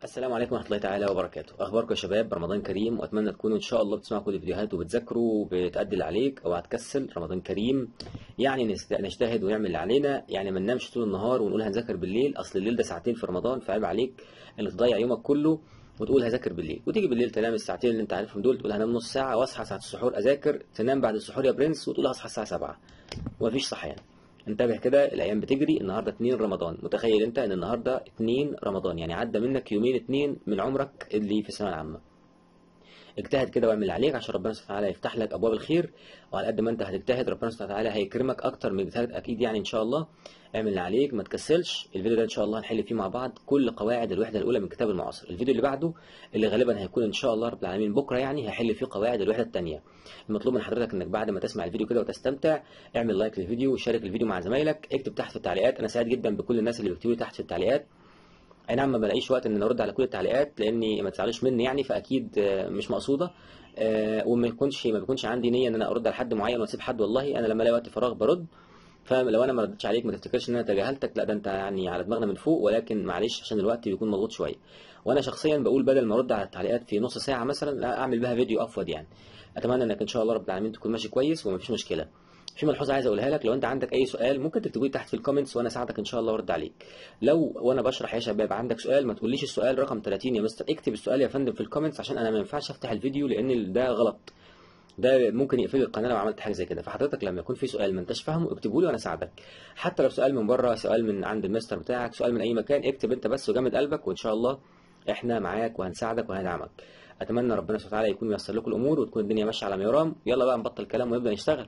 السلام عليكم ورحمة الله تعالى وبركاته أخباركم يا شباب رمضان كريم وأتمنى تكونوا إن شاء الله بتسمعوا كل الفيديوهات وبتذاكروا وبتأدي اللي عليك أو هتكسل رمضان كريم يعني نست- نجتهد ونعمل اللي علينا يعني ما ننامش طول النهار ونقول هنذاكر بالليل أصل الليل ده ساعتين في رمضان فعيب عليك إنك تضيع يومك كله وتقول هذاكر بالليل وتيجي بالليل تنام الساعتين اللي أنت عارفهم دول تقول هنام نص ساعة وأصحى ساعة السحور أذاكر تنام بعد السحور يا برنس وتقول هصحى الساعة 7 ومفيش صحيان انتبه كده الايام بتجري النهارده 2 رمضان متخيل انت ان النهارده 2 رمضان يعني عدى منك يومين اتنين من عمرك اللي في الثانويه العامه اجتهد كده واعمل اللي عليك عشان ربنا سبحانه وتعالى يفتح لك ابواب الخير وعلى قد ما انت هتجتهد ربنا سبحانه وتعالى هيكرمك اكتر من اجتهادك اكيد يعني ان شاء الله اعمل اللي عليك ما تكسلش الفيديو ده ان شاء الله هنحل فيه مع بعض كل قواعد الوحده الاولى من كتاب المعاصر الفيديو اللي بعده اللي غالبا هيكون ان شاء الله رب العالمين بكره يعني هحل فيه قواعد الوحده الثانيه المطلوب من حضرتك انك بعد ما تسمع الفيديو كده وتستمتع اعمل لايك للفيديو وشارك الفيديو مع زمايلك اكتب تحت في التعليقات انا سعيد جدا بكل الناس اللي بيكتبوا لي تحت في التعليقات اي نعم ما بلاقيش وقت ان ارد على كل التعليقات لاني ما تزعلوش مني يعني فاكيد آه، مش مقصوده آه، وما يكونش ما بيكونش عندي نيه ان انا ارد على حد معين واسيب حد والله انا لما الاقي وقت فراغ برد فلو انا ما ردتش عليك ما تفتكرش ان انا تجاهلتك لا ده انت يعني على دماغنا من فوق ولكن معلش عشان الوقت بيكون مضغوط شويه وانا شخصيا بقول بدل ما ارد على التعليقات في نص ساعه مثلا لا اعمل بها فيديو افضل يعني اتمنى انك ان شاء الله رب العالمين تكون ماشي كويس ومفيش مشكله في ملحوظه عايز اقولها لك لو انت عندك اي سؤال ممكن تكتبه لي تحت في الكومنتس وانا اساعدك ان شاء الله وارد عليك لو وانا بشرح يا شباب عندك سؤال ما تقوليش السؤال رقم 30 يا مستر اكتب السؤال يا فندم في الكومنتس عشان انا ما ينفعش افتح الفيديو لان ده غلط ده ممكن يقفل القناه لو عملت حاجه زي كده فحضرتك لما يكون في سؤال ما انتش فاهمه اكتبه لي وانا اساعدك حتى لو سؤال من بره سؤال من عند المستر بتاعك سؤال من اي مكان اكتب انت بس وجامد قلبك وان شاء الله احنا معاك وهنساعدك وهندعمك اتمنى ربنا سبحانه وتعالى يكون ييسر لكم الامور وتكون الدنيا ماشيه على ما يرام يلا بقى نبطل كلام ونبدا نشتغل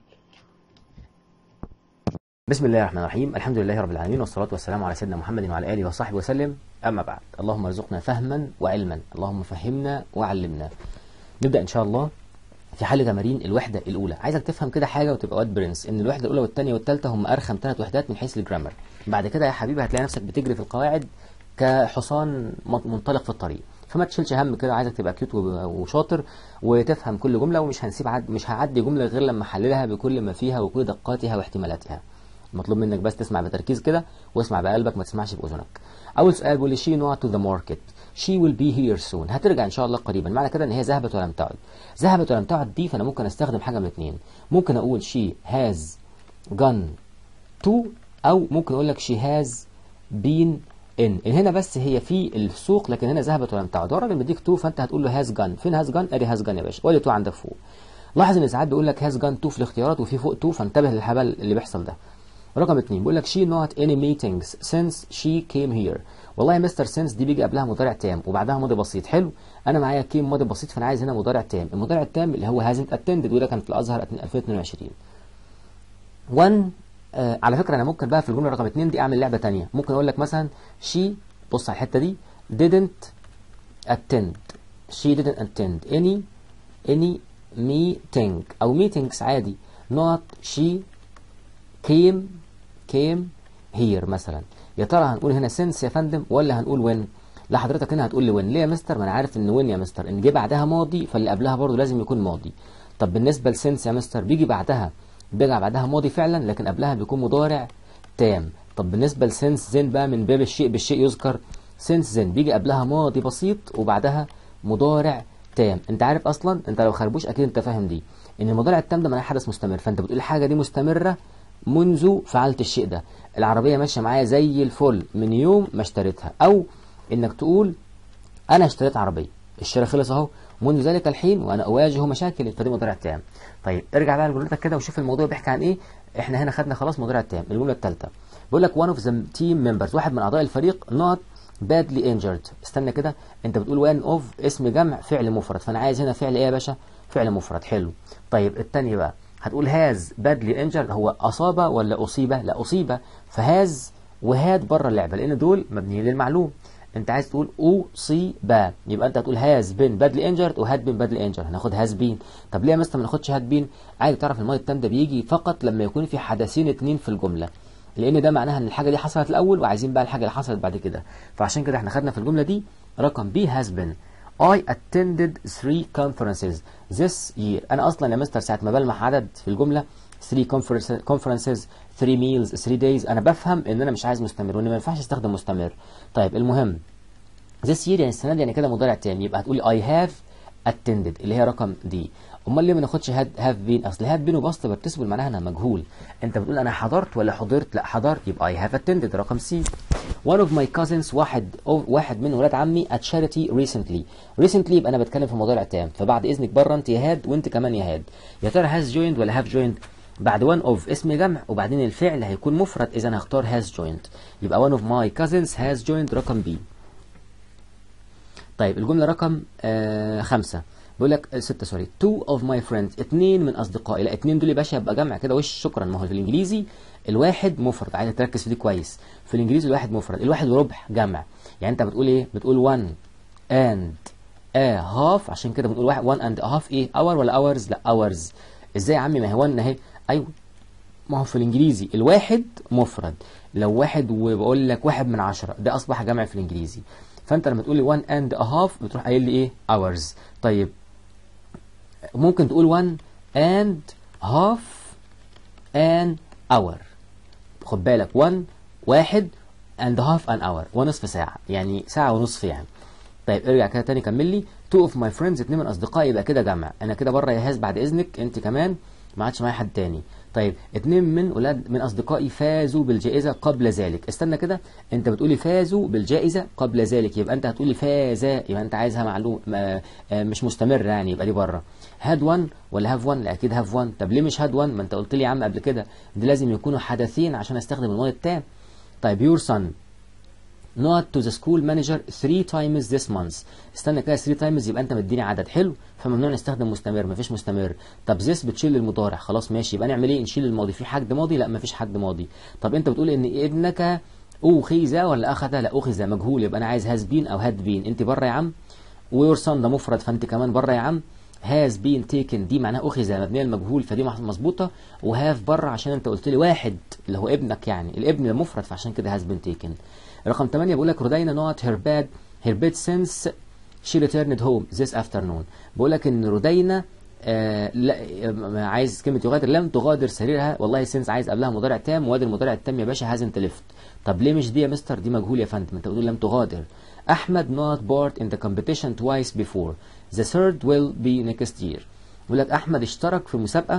بسم الله الرحمن الرحيم الحمد لله رب العالمين والصلاة والسلام على سيدنا محمد وعلى آله وصحبه وسلم أما بعد اللهم ارزقنا فهما وعلما اللهم فهمنا وعلمنا نبدأ إن شاء الله في حل تمارين الوحدة الأولى عايزك تفهم كده حاجة وتبقى واد برنس إن الوحدة الأولى والثانية والثالثة هم أرخم ثلاث وحدات من حيث الجرامر بعد كده يا حبيبي هتلاقي نفسك بتجري في القواعد كحصان م- منطلق في الطريق فما تشيلش هم كده عايزك تبقى كيوت وب- وشاطر وتفهم كل جملة ومش هنسيب عد مش هعدي جملة غير لما احللها بكل ما فيها وكل دقاتها واحتمالاتها المطلوب منك بس تسمع بتركيز كده واسمع بقلبك ما تسمعش بأذنك أول سؤال بيقول لي she not to the market she will be here soon هترجع إن شاء الله قريبا معنى كده إن هي ذهبت ولم تعد ذهبت ولم تعد دي فأنا ممكن أستخدم حاجة من الاثنين ممكن أقول she has gone to أو ممكن أقول لك she has been in هنا بس هي في السوق لكن هنا ذهبت ولم تعد هو الراجل مديك تو فأنت هتقول له has gone فين has gone أدي has gone يا باشا وادي تو عندك فوق لاحظ ان ساعات بيقول لك has gone to في الاختيارات وفي فوق to فانتبه للهبل اللي بيحصل ده رقم اتنين بيقول لك she not any meetings since she came here والله يا مستر since دي بيجي قبلها مضارع تام وبعدها ماضي بسيط حلو انا معايا came ماضي بسيط فانا عايز هنا مضارع تام المضارع التام اللي هو hasn't attended وده كان في الازهر 2022 one آه على فكره انا ممكن بقى في الجمله رقم اتنين دي اعمل لعبه تانية ممكن اقول لك مثلا she بص على الحته دي didn't attend she didn't attend any any meeting او meetings عادي not she came came here مثلا يا ترى هنقول هنا since يا فندم ولا هنقول when لا حضرتك هنا هتقول لي when ليه يا مستر ما انا عارف ان when يا مستر ان جه بعدها ماضي فاللي قبلها برضه لازم يكون ماضي طب بالنسبه لسنس يا مستر بيجي بعدها بيجي بعدها ماضي فعلا لكن قبلها بيكون مضارع تام طب بالنسبه لسنس زين بقى من باب الشيء بالشيء يذكر سنس زين بيجي قبلها ماضي بسيط وبعدها مضارع تام انت عارف اصلا انت لو خربوش اكيد انت فاهم دي ان المضارع التام ده معناه حدث مستمر فانت بتقول الحاجه دي مستمره منذ فعلت الشيء ده العربيه ماشيه معايا زي الفل من يوم ما اشتريتها او انك تقول انا اشتريت عربيه الشراء خلص اهو منذ ذلك الحين وانا اواجه مشاكل فدي مضارع تام طيب ارجع بقى لجملتك كده وشوف الموضوع بيحكي عن ايه احنا هنا خدنا خلاص مضارع تام الجمله الثالثه بيقول لك one of the team members واحد من اعضاء الفريق not badly injured استنى كده انت بتقول one of اسم جمع فعل مفرد فانا عايز هنا فعل ايه يا باشا فعل مفرد حلو طيب الثانيه بقى هتقول هاز badly injured هو اصاب ولا اصيب لا اصيب فهاز وهاد بره اللعبه لان دول مبنيين للمعلوم انت عايز تقول اصيب يبقى انت هتقول هاز بين بادلي انجرد وهاد بين بادلي انجرد هناخد هاز بين طب ليه يا مستر ما ناخدش هاد بين عايز تعرف الماضي التام ده بيجي فقط لما يكون في حدثين اتنين في الجمله لان ده معناها ان الحاجه دي حصلت الاول وعايزين بقى الحاجه اللي حصلت بعد كده فعشان كده احنا خدنا في الجمله دي رقم بي has been I attended three conferences this year انا اصلا يا مستر ساعه ما بلمح عدد في الجمله 3 conferences conferences 3 meals 3 days انا بفهم ان انا مش عايز مستمر وان ما ينفعش استخدم مستمر طيب المهم this year يعني السنه دي يعني كده مضارع تام يبقى هتقولي I have attended اللي هي رقم دي امال ليه ما ناخدش هاد هاف بين اصل هاف بين وباست بارتيسيبل معناها انا مجهول انت بتقول انا حضرت ولا حضرت لا حضرت يبقى I have attended رقم سي one of my cousins واحد أو واحد من ولاد عمي at charity recently recently يبقى انا بتكلم في مضارع تام فبعد اذنك بره انت يا هاد وانت كمان يا هاد يا ترى has joined ولا have joined بعد one of اسم جمع وبعدين الفعل هيكون مفرد اذا هختار has joined يبقى one of my cousins has joined رقم بي طيب الجملة رقم آه خمسة بيقول لك آه، ستة سوري two of my friends اتنين من أصدقائي لا اتنين دول يا باشا يبقى جمع كده وش شكرا ما هو في الإنجليزي الواحد مفرد عايز تركز في دي كويس في الإنجليزي الواحد مفرد الواحد وربع جمع يعني أنت بتقول إيه بتقول one and a half عشان كده بنقول واحد one and a half إيه hour ولا hours لا hours إزاي يا عمي ما هي one أهي أيوه ما هو في الانجليزي الواحد مفرد لو واحد وبقول لك واحد من عشرة ده اصبح جمع في الانجليزي فانت لما تقول لي one and a half بتروح قايل لي ايه hours طيب ممكن تقول one and half an hour خد بالك one واحد and half an hour ونصف ساعة يعني ساعة ونصف يعني طيب ارجع كده تاني كمل لي two of my friends اتنين من اصدقائي يبقى كده جمع انا كده بره يا هاز بعد اذنك انت كمان ما عادش معايا حد تاني طيب اتنين من ولاد من اصدقائي فازوا بالجائزه قبل ذلك استنى كده انت بتقولي فازوا بالجائزه قبل ذلك يبقى انت هتقولي فاز يبقى انت عايزها معلوم ما آه، مش مستمر يعني يبقى دي بره هاد وان ولا هاف وان لا اكيد هاف وان طب ليه مش هاد وان ما انت قلت لي يا عم قبل كده دي لازم يكونوا حدثين عشان استخدم الماضي التام طيب يور son not to the school manager three times this month استنى كده 3 times يبقى انت مديني عدد حلو فممنوع نستخدم مستمر مفيش مستمر طب this بتشيل المضارع خلاص ماشي يبقى نعمل ايه نشيل الماضي في حد ماضي لا مفيش حد ماضي طب انت بتقول ان ابنك اخذ ولا اخذ لا اخذ مجهول يبقى انا عايز has been او had been انت بره يا عم ويور son ده مفرد فانت كمان بره يا عم has been taken دي معناها اخذ مبنيه المجهول فدي مح- مظبوطه وهاف بره عشان انت قلت لي واحد اللي هو ابنك يعني الابن المفرد فعشان كده has been taken رقم 8 بيقول لك رودينا not her bed her bed since she returned home this afternoon بيقول لك ان رودينا آه لا آه، عايز كلمه يغادر لم تغادر سريرها والله سينس عايز قبلها مضارع تام وادي المضارع التام يا باشا hasn't left طب ليه مش دي يا مستر دي مجهول يا فندم انت بتقول لم تغادر احمد not part in the competition twice before the third will be next year بيقول لك احمد اشترك في مسابقه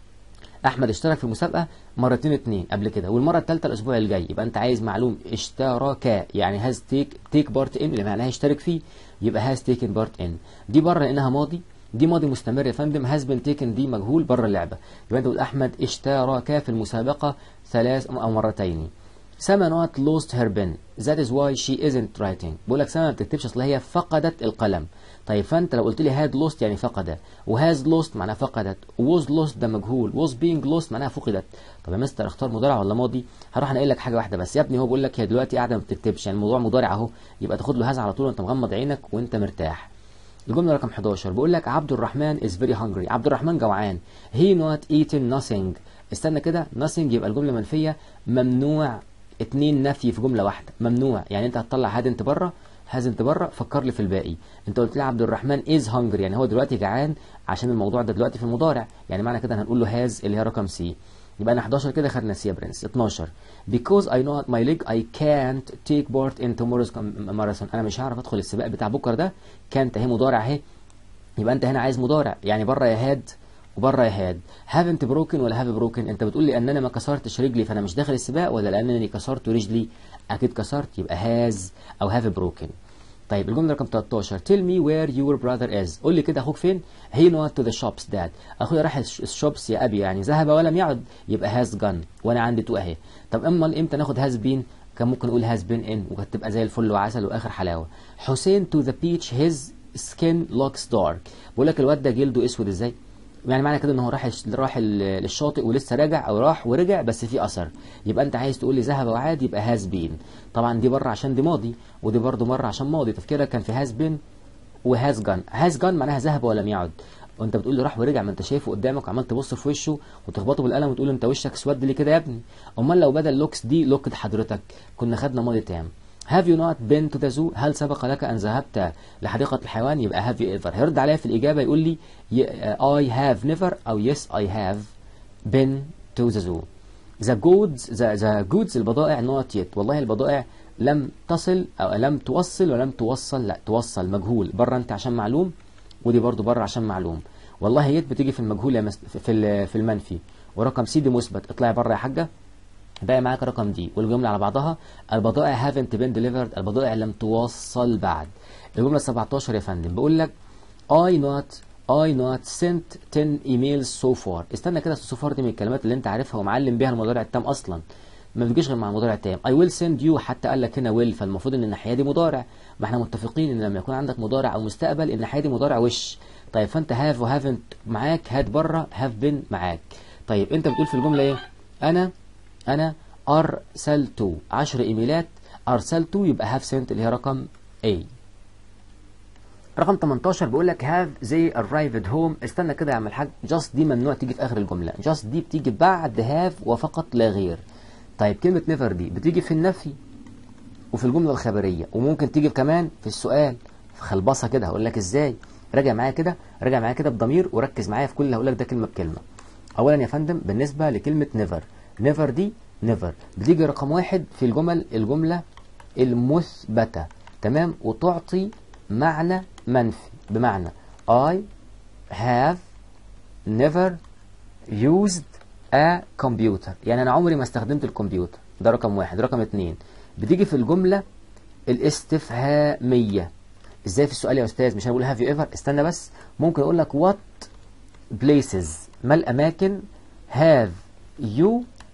احمد اشترك في المسابقه مرتين اتنين قبل كده والمره الثالثه الاسبوع الجاي يبقى انت عايز معلوم اشترك يعني هاز تيك تيك بارت ان اللي معناها يشترك فيه يبقى هاز تيكن بارت ان دي بره لانها ماضي دي ماضي مستمر يا فندم هاز بين تيكن دي مجهول بره اللعبه يبقى انت تقول احمد اشترك في المسابقه ثلاث او مرتين سما نوت lost her pen that is why she isn't writing بقول لك سما ما بتكتبش اصل هي فقدت القلم طيب فانت لو قلت لي had lost يعني فقد وهاز lost معناها فقدت was lost ده مجهول was being lost معناها فقدت طب يا مستر اختار مضارع ولا ماضي هروح انا قايل لك حاجه واحده بس يا ابني هو بيقول لك هي دلوقتي قاعده ما بتكتبش يعني الموضوع مضارع اهو يبقى تاخد له هاز على طول وانت مغمض عينك وانت مرتاح الجمله رقم 11 بيقول لك عبد الرحمن is very hungry عبد الرحمن جوعان he not eaten nothing استنى كده nothing يبقى الجمله منفيه ممنوع اتنين نفي في جمله واحده ممنوع يعني انت هتطلع هاد انت بره هاز انت بره فكر لي في الباقي انت قلت لي عبد الرحمن is hungry يعني هو دلوقتي جعان عشان الموضوع ده دلوقتي في المضارع يعني معنى كده هنقول له هاز اللي هي رقم سي يبقى انا 11 كده خدنا سي يا برنس 12 because I know my leg I can't take part in tomorrow's marathon انا مش هعرف ادخل السباق بتاع بكره ده كانت اهي مضارع اهي يبقى انت هنا عايز مضارع يعني بره يا هاد وبره يا هاد هافنت بروكن ولا هاف بروكن انت بتقول لي ان انا ما كسرتش رجلي فانا مش داخل السباق ولا لانني كسرت رجلي اكيد كسرت يبقى هاز او هاف بروكن طيب الجمله رقم 13 tell me where your brother is قول لي كده اخوك فين he not to the shops dad اخويا راح الشوبس يا ابي يعني ذهب ولم يعد يبقى has gone وانا عندي تو اهي طب اما امتى ناخد has been كان ممكن نقول has been in وكانت تبقى زي الفل وعسل واخر حلاوه حسين to the beach his skin looks dark بقول لك الواد ده جلده اسود ازاي يعني معنى كده ان هو راح راح للشاطئ ولسه راجع او راح ورجع بس في اثر يبقى انت عايز تقول لي ذهب وعاد يبقى هاز بين طبعا دي بره عشان دي ماضي ودي برضه مره عشان ماضي تفكيرك كان في هاز بين وهاز جان هاز جان معناها ذهب ولم يعد وانت بتقول لي راح ورجع ما انت شايفه قدامك وعمال تبص في وشه وتخبطه بالقلم وتقول انت وشك اسود ليه كده يا ابني امال لو بدل لوكس دي لوك حضرتك كنا خدنا ماضي تام Have you not been to the zoo؟ هل سبق لك أن ذهبت لحديقة الحيوان؟ يبقى have you ever؟ هيرد عليا في الإجابة يقول لي I have never أو yes I have been to the zoo. The goods the, the goods البضائع not yet والله البضائع لم تصل او لم توصل ولم توصل لا توصل مجهول بره انت عشان معلوم ودي برضو بره عشان معلوم والله يت بتيجي في المجهول يا مس... في ال- في المنفي ورقم سي دي مثبت اطلعي بره يا حاجه باقي معاك رقم دي والجمله على بعضها البضائع haven't been delivered البضائع لم توصل بعد الجمله 17 يا فندم بقول لك I not I not sent 10 emails so far استنى كده so far دي من الكلمات اللي انت عارفها ومعلم بيها المضارع التام اصلا ما بتجيش غير مع المضارع التام I will send you حتى قال لك هنا will فالمفروض ان الناحيه دي مضارع ما احنا متفقين ان لما يكون عندك مضارع او مستقبل الناحيه دي مضارع وش طيب فانت have و haven't معاك had بره have been معاك طيب انت بتقول في الجمله ايه انا انا ارسلت 10 ايميلات ارسلت يبقى have sent اللي هي رقم A رقم 18 بيقول لك have they arrived home استنى كده يا عم الحاج just دي ممنوع تيجي في اخر الجمله just دي بتيجي بعد have وفقط لا غير طيب كلمه never دي بتيجي في النفي وفي الجمله الخبريه وممكن تيجي كمان في السؤال في خلبصه كده هقول لك ازاي راجع معايا كده راجع معايا كده بضمير وركز معايا في كل اللي هقول لك ده كلمه بكلمه اولا يا فندم بالنسبه لكلمه never never دي never بتيجي رقم واحد في الجمل الجمله المثبته تمام وتعطي معنى منفي بمعنى I have never used a computer يعني أنا عمري ما استخدمت الكمبيوتر ده رقم واحد رقم اتنين بتيجي في الجملة الاستفهامية ازاي في السؤال يا استاذ مش هنقول have you ever استنى بس ممكن اقول لك what places ما الاماكن have you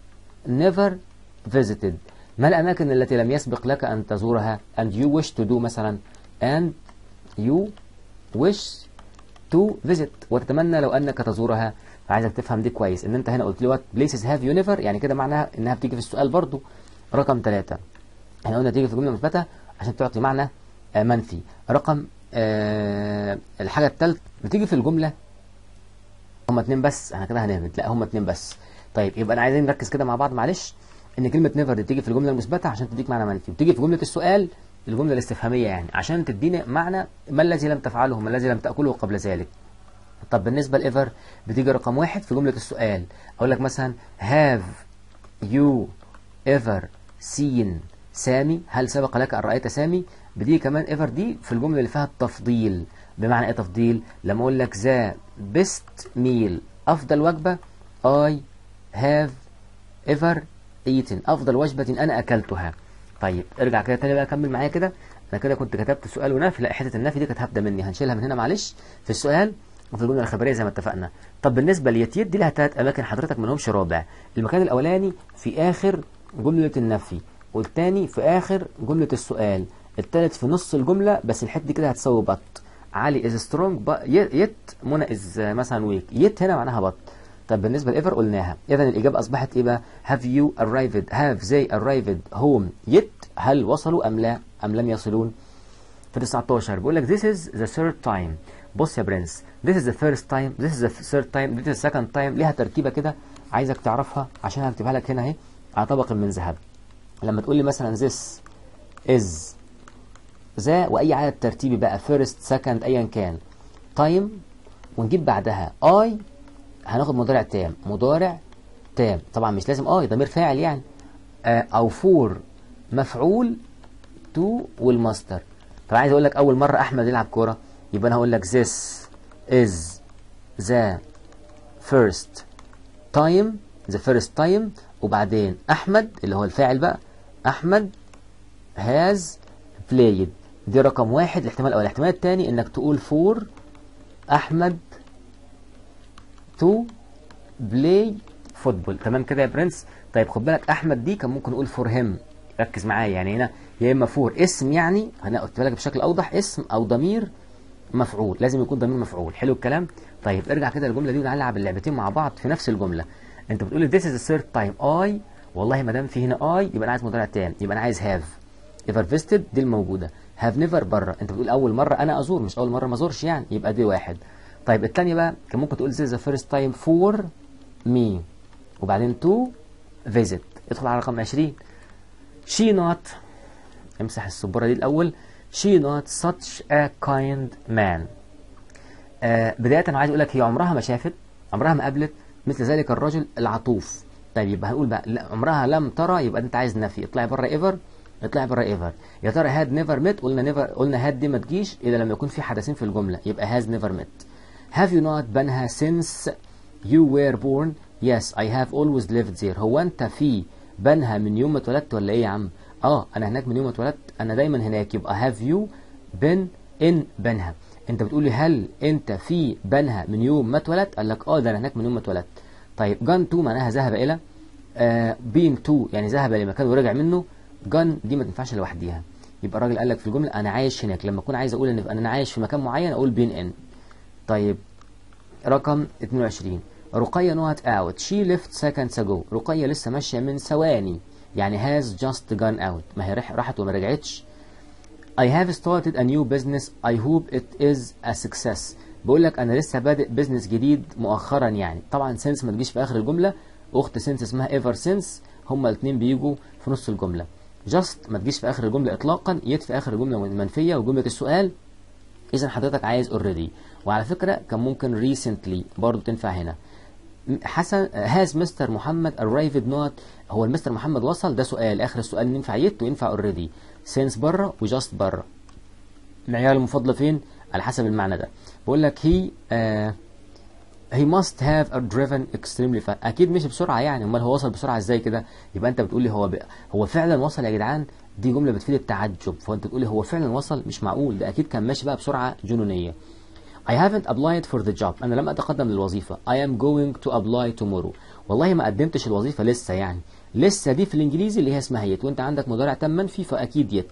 never visited ما الاماكن التي لم يسبق لك ان تزورها and you wish to do مثلا and you wish to visit وتتمنى لو انك تزورها فعايزك تفهم دي كويس ان انت هنا قلت لي what places have you never يعني كده معناها انها بتيجي في السؤال برضو رقم ثلاثة احنا قلنا تيجي في جمله مثبته عشان تعطي معنى آه، منفي رقم آه الحاجه الثالثه بتيجي في الجمله هما اتنين بس احنا كده هنهبط لا هما اتنين بس طيب يبقى انا عايزين نركز كده مع بعض معلش ان كلمه نيفر دي بتيجي في الجمله المثبته عشان تديك معنى منفي بتيجي في جمله السؤال الجمله الاستفهاميه يعني عشان تديني معنى ما الذي لم تفعله ما الذي لم تاكله قبل ذلك طب بالنسبه لايفر بتيجي رقم واحد في جمله السؤال اقول لك مثلا have you ever seen سامي هل سبق لك ان رايت سامي بتيجي كمان ايفر دي في الجمله اللي فيها التفضيل بمعنى ايه تفضيل لما اقول لك ذا بيست ميل افضل وجبه I have ever eaten افضل وجبه انا اكلتها طيب ارجع كده تاني بقى كمل معايا كده انا كده كنت كتبت سؤال ونفي لا حته النفي دي كانت هبدا مني هنشيلها من هنا معلش في السؤال وفي الجمله الخبريه زي ما اتفقنا طب بالنسبه ليتيت دي لها ثلاث اماكن حضرتك ما لهمش رابع المكان الاولاني في اخر جمله النفي والتاني في اخر جمله السؤال التالت في نص الجمله بس الحته دي كده هتساوي بط علي از سترونج يت منى از مثلا ويك يت هنا معناها بط طب بالنسبه لايفر قلناها اذا الاجابه اصبحت ايه بقى have you arrived have they arrived home yet هل وصلوا ام لا ام لم يصلون في 19 بيقول لك this is the third time بص يا برنس this is the first time this is the third time this is the second time ليها تركيبه كده عايزك تعرفها عشان هكتبها لك هنا اهي على طبق من ذهب لما تقول لي مثلا this is ذا واي عدد ترتيبي بقى first second ايا كان time ونجيب بعدها I هناخد مضارع تام مضارع تام طبعا مش لازم اي ضمير فاعل يعني آه او فور مفعول تو والماستر طب عايز اقول لك اول مره احمد يلعب كوره يبقى انا هقول لك this is the first time the first time وبعدين احمد اللي هو الفاعل بقى احمد has played دي رقم واحد الاحتمال الاول الاحتمال الثاني انك تقول فور احمد تو بلاي فوتبول تمام كده يا برنس طيب خد بالك احمد دي كان ممكن نقول فور هيم ركز معايا يعني هنا يا اما فور اسم يعني انا قلت لك بشكل اوضح اسم او ضمير مفعول لازم يكون ضمير مفعول حلو الكلام طيب ارجع كده الجمله دي ونلعب اللعبتين مع بعض في نفس الجمله انت بتقول لي this is the third time I والله ما دام في هنا I يبقى انا عايز مضارع تام يبقى انا عايز have ever visited دي الموجوده have never بره انت بتقول اول مره انا ازور مش اول مره ما ازورش يعني يبقى دي واحد طيب الثانيه بقى كان ممكن تقول this is the first time for me وبعدين to visit ادخل على رقم 20 she not امسح السبوره دي الاول she not such a kind man آه بدايه انا عايز اقول لك هي عمرها ما شافت عمرها ما قابلت مثل ذلك الرجل العطوف طيب يبقى هنقول بقى لا عمرها لم ترى يبقى انت عايز نفي اطلعي بره ايفر اطلع بره ايفر يا ترى هاد نيفر ميت قلنا نيفر قلنا هاد دي ما تجيش الا لما يكون في حدثين في الجمله يبقى هاز نيفر ميت have you not بنها since you were born yes I have always lived there هو انت في بنها من يوم ما اتولدت ولا ايه يا عم اه انا هناك من يوم ما اتولدت انا دايما هناك يبقى have you been in بنها انت بتقول لي هل انت في بنها من يوم ما اتولدت قال لك اه ده انا هناك من يوم ما اتولدت طيب gone to معناها ذهب الى آه been to يعني ذهب لمكان ورجع منه gone دي ما تنفعش لوحديها يبقى الراجل قال لك في الجمله انا عايش هناك لما اكون عايز اقول ان انا عايش في مكان معين اقول been in طيب رقم 22 رقية نوت out she left seconds ago رقية لسه ماشية من ثواني يعني has just gone out ما هي راحت وما رجعتش I have started a new business I hope it is a success بقول لك انا لسه بادئ بزنس جديد مؤخرا يعني طبعا since ما تجيش في اخر الجملة اخت since اسمها ever since هما الاثنين بيجوا في نص الجملة just ما تجيش في اخر الجملة اطلاقا يد في اخر الجملة منفية وجملة السؤال اذا حضرتك عايز already وعلى فكرة كان ممكن recently برضو تنفع هنا حسن هاز مستر محمد arrived not هو المستر محمد وصل ده سؤال اخر السؤال ينفع يت وينفع اوريدي سينس بره وجاست بره معيار المفاضله فين على حسب المعنى ده بقول لك هي آه he must have a driven extremely fast اكيد مشي بسرعه يعني امال هو وصل بسرعه ازاي كده يبقى انت بتقول لي هو ب... هو فعلا وصل يا جدعان دي جمله بتفيد التعجب فانت تقول لي هو فعلا وصل مش معقول ده اكيد كان ماشي بقى بسرعه جنونيه I haven't applied for the job أنا لم أتقدم للوظيفة I am going to apply tomorrow والله ما قدمتش الوظيفة لسه يعني لسه دي في الإنجليزي اللي هي اسمها يت وأنت عندك مضارع تام منفي فأكيد يت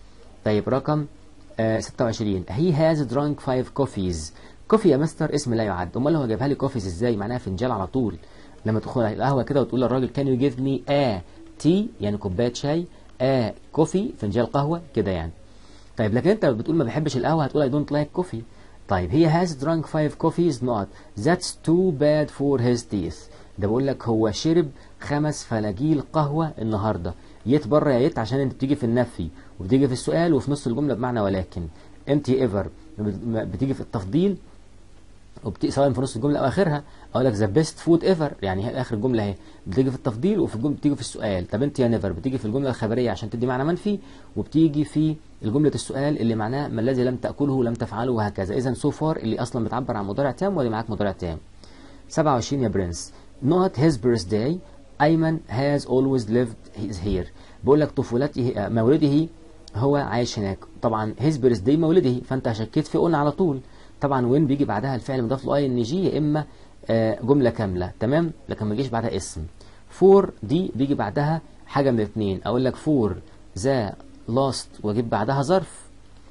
طيب رقم آه 26 he has drunk five coffees كوفي يا مستر اسم لا يعد امال هو جايبها لي كوفيز ازاي معناها فنجان على طول لما تدخل القهوه كده وتقول للراجل كان يو جيف مي ا تي يعني كوبايه شاي ا كوفي فنجان قهوه كده يعني طيب لكن انت بتقول ما بحبش القهوه هتقول I don't like coffee طيب he has drunk five coffees not that's too bad for his teeth ده بقول لك هو شرب خمس فلاجيل قهوة النهاردة يت بره يا يت عشان انت بتيجي في النفي وبتيجي في السؤال وفي نص الجملة بمعنى ولكن انت ايفر بتيجي في التفضيل وبتيجي سواء في نص الجملة او اخرها اقول لك ذا بيست فود ايفر يعني هي اخر الجملة اهي بتيجي في التفضيل وفي الجملة بتيجي في السؤال طب انت يا نيفر بتيجي في الجملة الخبرية عشان تدي معنى منفي وبتيجي في الجملة السؤال اللي معناه ما الذي لم تأكله لم تفعله وهكذا إذا سو فار اللي أصلا بتعبر عن مضارع تام واللي معاك مضارع تام 27 يا برنس not his birthday أيمن has always lived his here بقول لك طفولته مولده هو عايش هناك طبعا his birthday مولده فأنت شكيت في قلنا على طول طبعا وين بيجي بعدها الفعل مضاف له اي ان جي يا اما جمله كامله تمام لكن ما يجيش بعدها اسم فور دي بيجي بعدها حاجه من الاثنين اقول لك فور ذا لاست واجيب بعدها ظرف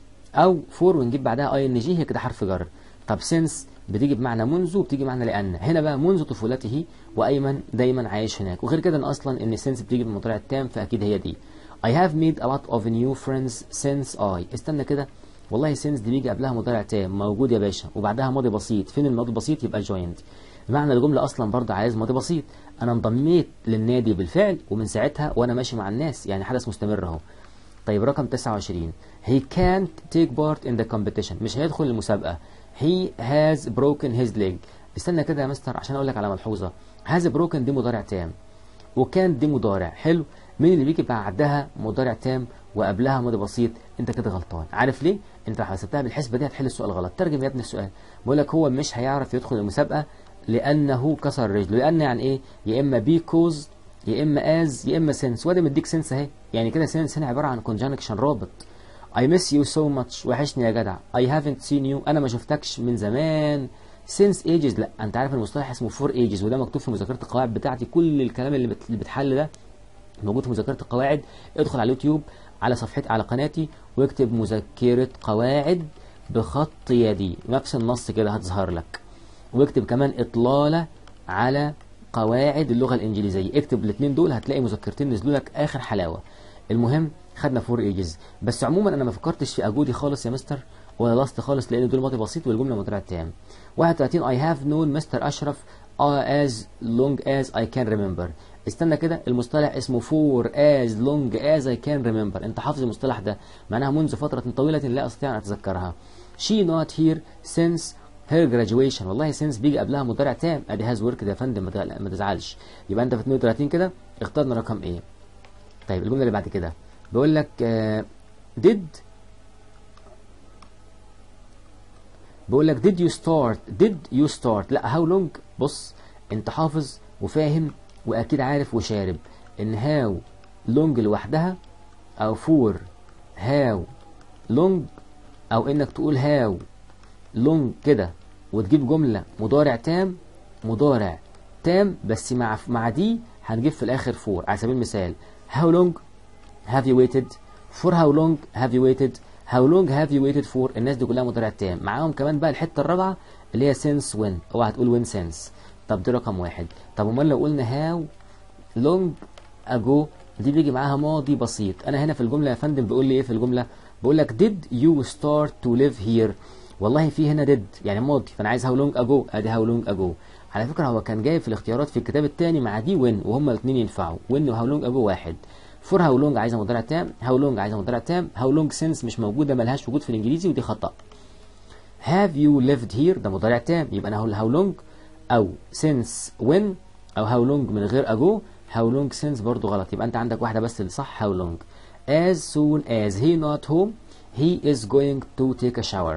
او فور ونجيب بعدها اي ان جي هي كده حرف جر طب سينس بتيجي بمعنى منذ وبتيجي بمعنى لان هنا بقى منذ طفولته وايمن دايما عايش هناك وغير كده ان اصلا ان سينس بتيجي بالمضارع التام فاكيد هي دي I have made a lot of new friends since I استنى كده والله سينس دي بيجي قبلها مضارع تام موجود يا باشا وبعدها ماضي بسيط فين الماضي البسيط يبقى joined بمعنى الجمله اصلا برضه عايز ماضي بسيط انا انضميت للنادي بالفعل ومن ساعتها وانا ماشي مع الناس يعني حدث مستمر اهو طيب رقم 29 he can't take part in the competition مش هيدخل المسابقة he has broken his leg استنى كده يا مستر عشان اقول لك على ملحوظة has broken دي مضارع تام وكان دي مضارع حلو مين اللي بيجي بعدها مضارع تام وقبلها ماضي بسيط انت كده غلطان عارف ليه انت لو حسبتها بالحسبه دي هتحل السؤال غلط ترجم يا ابني السؤال بقول لك هو مش هيعرف يدخل المسابقه لانه كسر رجله لان يعني ايه يا اما بيكوز يا اما از يا اما سنس وادي مديك سنس اهي يعني كده سنس هنا عباره عن كونجنكشن رابط I miss you so much وحشني يا جدع I haven't seen you انا ما شفتكش من زمان since ages لا انت عارف المصطلح اسمه for ages وده مكتوب في مذكره القواعد بتاعتي كل الكلام اللي, بت... اللي بتحل ده موجود في مذكره القواعد ادخل على اليوتيوب على صفحتي على قناتي واكتب مذكره قواعد بخط يدي نفس النص كده هتظهر لك واكتب كمان اطلاله على قواعد اللغه الانجليزيه اكتب الاثنين دول هتلاقي مذكرتين نزلوا لك اخر حلاوه المهم خدنا فور ايجز بس عموما انا ما فكرتش في اجودي خالص يا مستر ولا لاست خالص لان دول ماضي بسيط والجمله مضارع تام 31 I have known مستر اشرف uh, as long as I can remember استنى كده المصطلح اسمه for as long as I can remember انت حافظ المصطلح ده معناها منذ فترة طويلة لا استطيع ان اتذكرها she not here since her graduation والله since بيجي قبلها مضارع تام ادي has worked يا فندم ما تزعلش يبقى انت في 32 كده اخترنا رقم ايه طيب الجملة اللي بعد كده بيقول لك آه did بيقول لك did you start did you start لا how long بص انت حافظ وفاهم واكيد عارف وشارب ان how long لوحدها او for how long او انك تقول how long كده وتجيب جملة مضارع تام مضارع تام بس مع مع دي هنجيب في الاخر for على سبيل المثال how long have you waited for how long have you waited how long have you waited for الناس دي كلها مضارع تام معاهم كمان بقى الحته الرابعه اللي هي since when اوعى تقول when since طب دي رقم واحد طب امال لو قلنا how long ago دي بيجي معاها ماضي بسيط انا هنا في الجمله يا فندم بيقول لي ايه في الجمله بقول لك did you start to live here والله في هنا did يعني ماضي فانا عايز how long ago ادي how long ago على فكره هو كان جايب في الاختيارات في الكتاب الثاني مع دي when وهما الاثنين ينفعوا when و how long ago واحد فور هاو لونج عايزه مضارع تام هاو لونج عايزه مضارع تام هاو لونج سينس مش موجوده ملهاش وجود في الانجليزي ودي خطا have you lived here ده مضارع تام يبقى انا هقول هاو لونج او since when او هاو لونج من غير ago هاو لونج since برضو غلط يبقى انت عندك واحده بس اللي صح هاو لونج as soon as he not home he is going to take a shower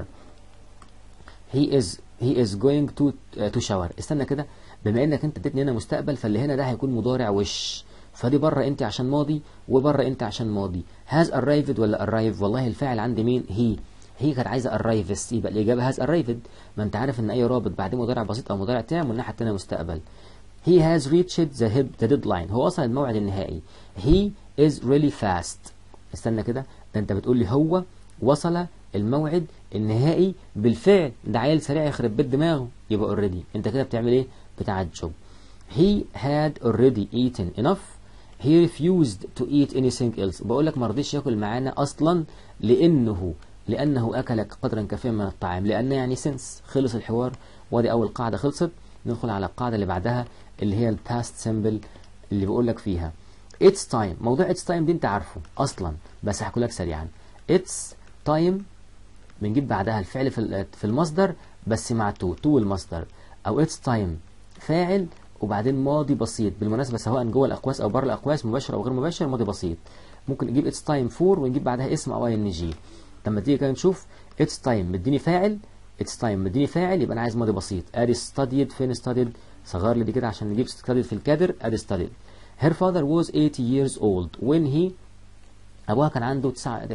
he is he is going to uh, to shower استنى كده بما انك انت اديتني هنا مستقبل فاللي هنا ده هيكون مضارع وش فدي بره انت عشان ماضي وبره انت عشان ماضي has arrived ولا arrive والله الفاعل عندي مين هي هي كانت عايزه arrives يبقى الاجابه has arrived ما انت عارف ان اي رابط بعدين مضارع بسيط او مضارع تام والناحيه الثانيه مستقبل he has reached the, the deadline هو وصل الموعد النهائي he is really fast استنى كده ده انت بتقول لي هو وصل الموعد النهائي بالفعل ده عيل سريع يخرب بيت دماغه يبقى اوريدي انت كده بتعمل ايه بتعجب he had already eaten enough he refused to eat anything else بقول لك ما رضيش ياكل معانا اصلا لانه لانه اكل قدرا كافيا من الطعام لان يعني سنس خلص الحوار وادي اول قاعده خلصت ندخل على القاعده اللي بعدها اللي هي الباست سيمبل اللي بقول لك فيها اتس تايم موضوع اتس تايم دي انت عارفه اصلا بس هحكي لك سريعا اتس تايم بنجيب بعدها الفعل في في المصدر بس مع تو تو المصدر او اتس تايم فاعل وبعدين ماضي بسيط بالمناسبه سواء جوه الاقواس او بره الاقواس مباشر او غير مباشر ماضي بسيط ممكن نجيب اتس تايم فور ونجيب بعدها اسم او اي ان جي لما تيجي كده نشوف اتس تايم مديني فاعل اتس تايم مديني فاعل يبقى انا عايز ماضي بسيط ادي ستاديد فين ستاديد صغر لي دي كده عشان نجيب ستاديد في الكادر ادي ستاديد her father was 80 years old when he ابوها كان عنده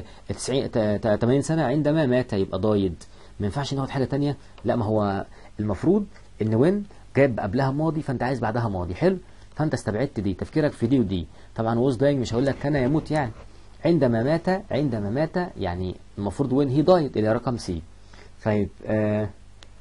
80 سنه عندما مات يبقى ضايد ما ينفعش ناخد حاجه تانية لا ما هو المفروض ان وين جايب قبلها ماضي فانت عايز بعدها ماضي حلو فانت استبعدت دي تفكيرك في دي ودي طبعا ووز داينج مش هقول لك كان يموت يعني عندما مات عندما مات يعني المفروض وين هي دايد اللي رقم سي طيب آه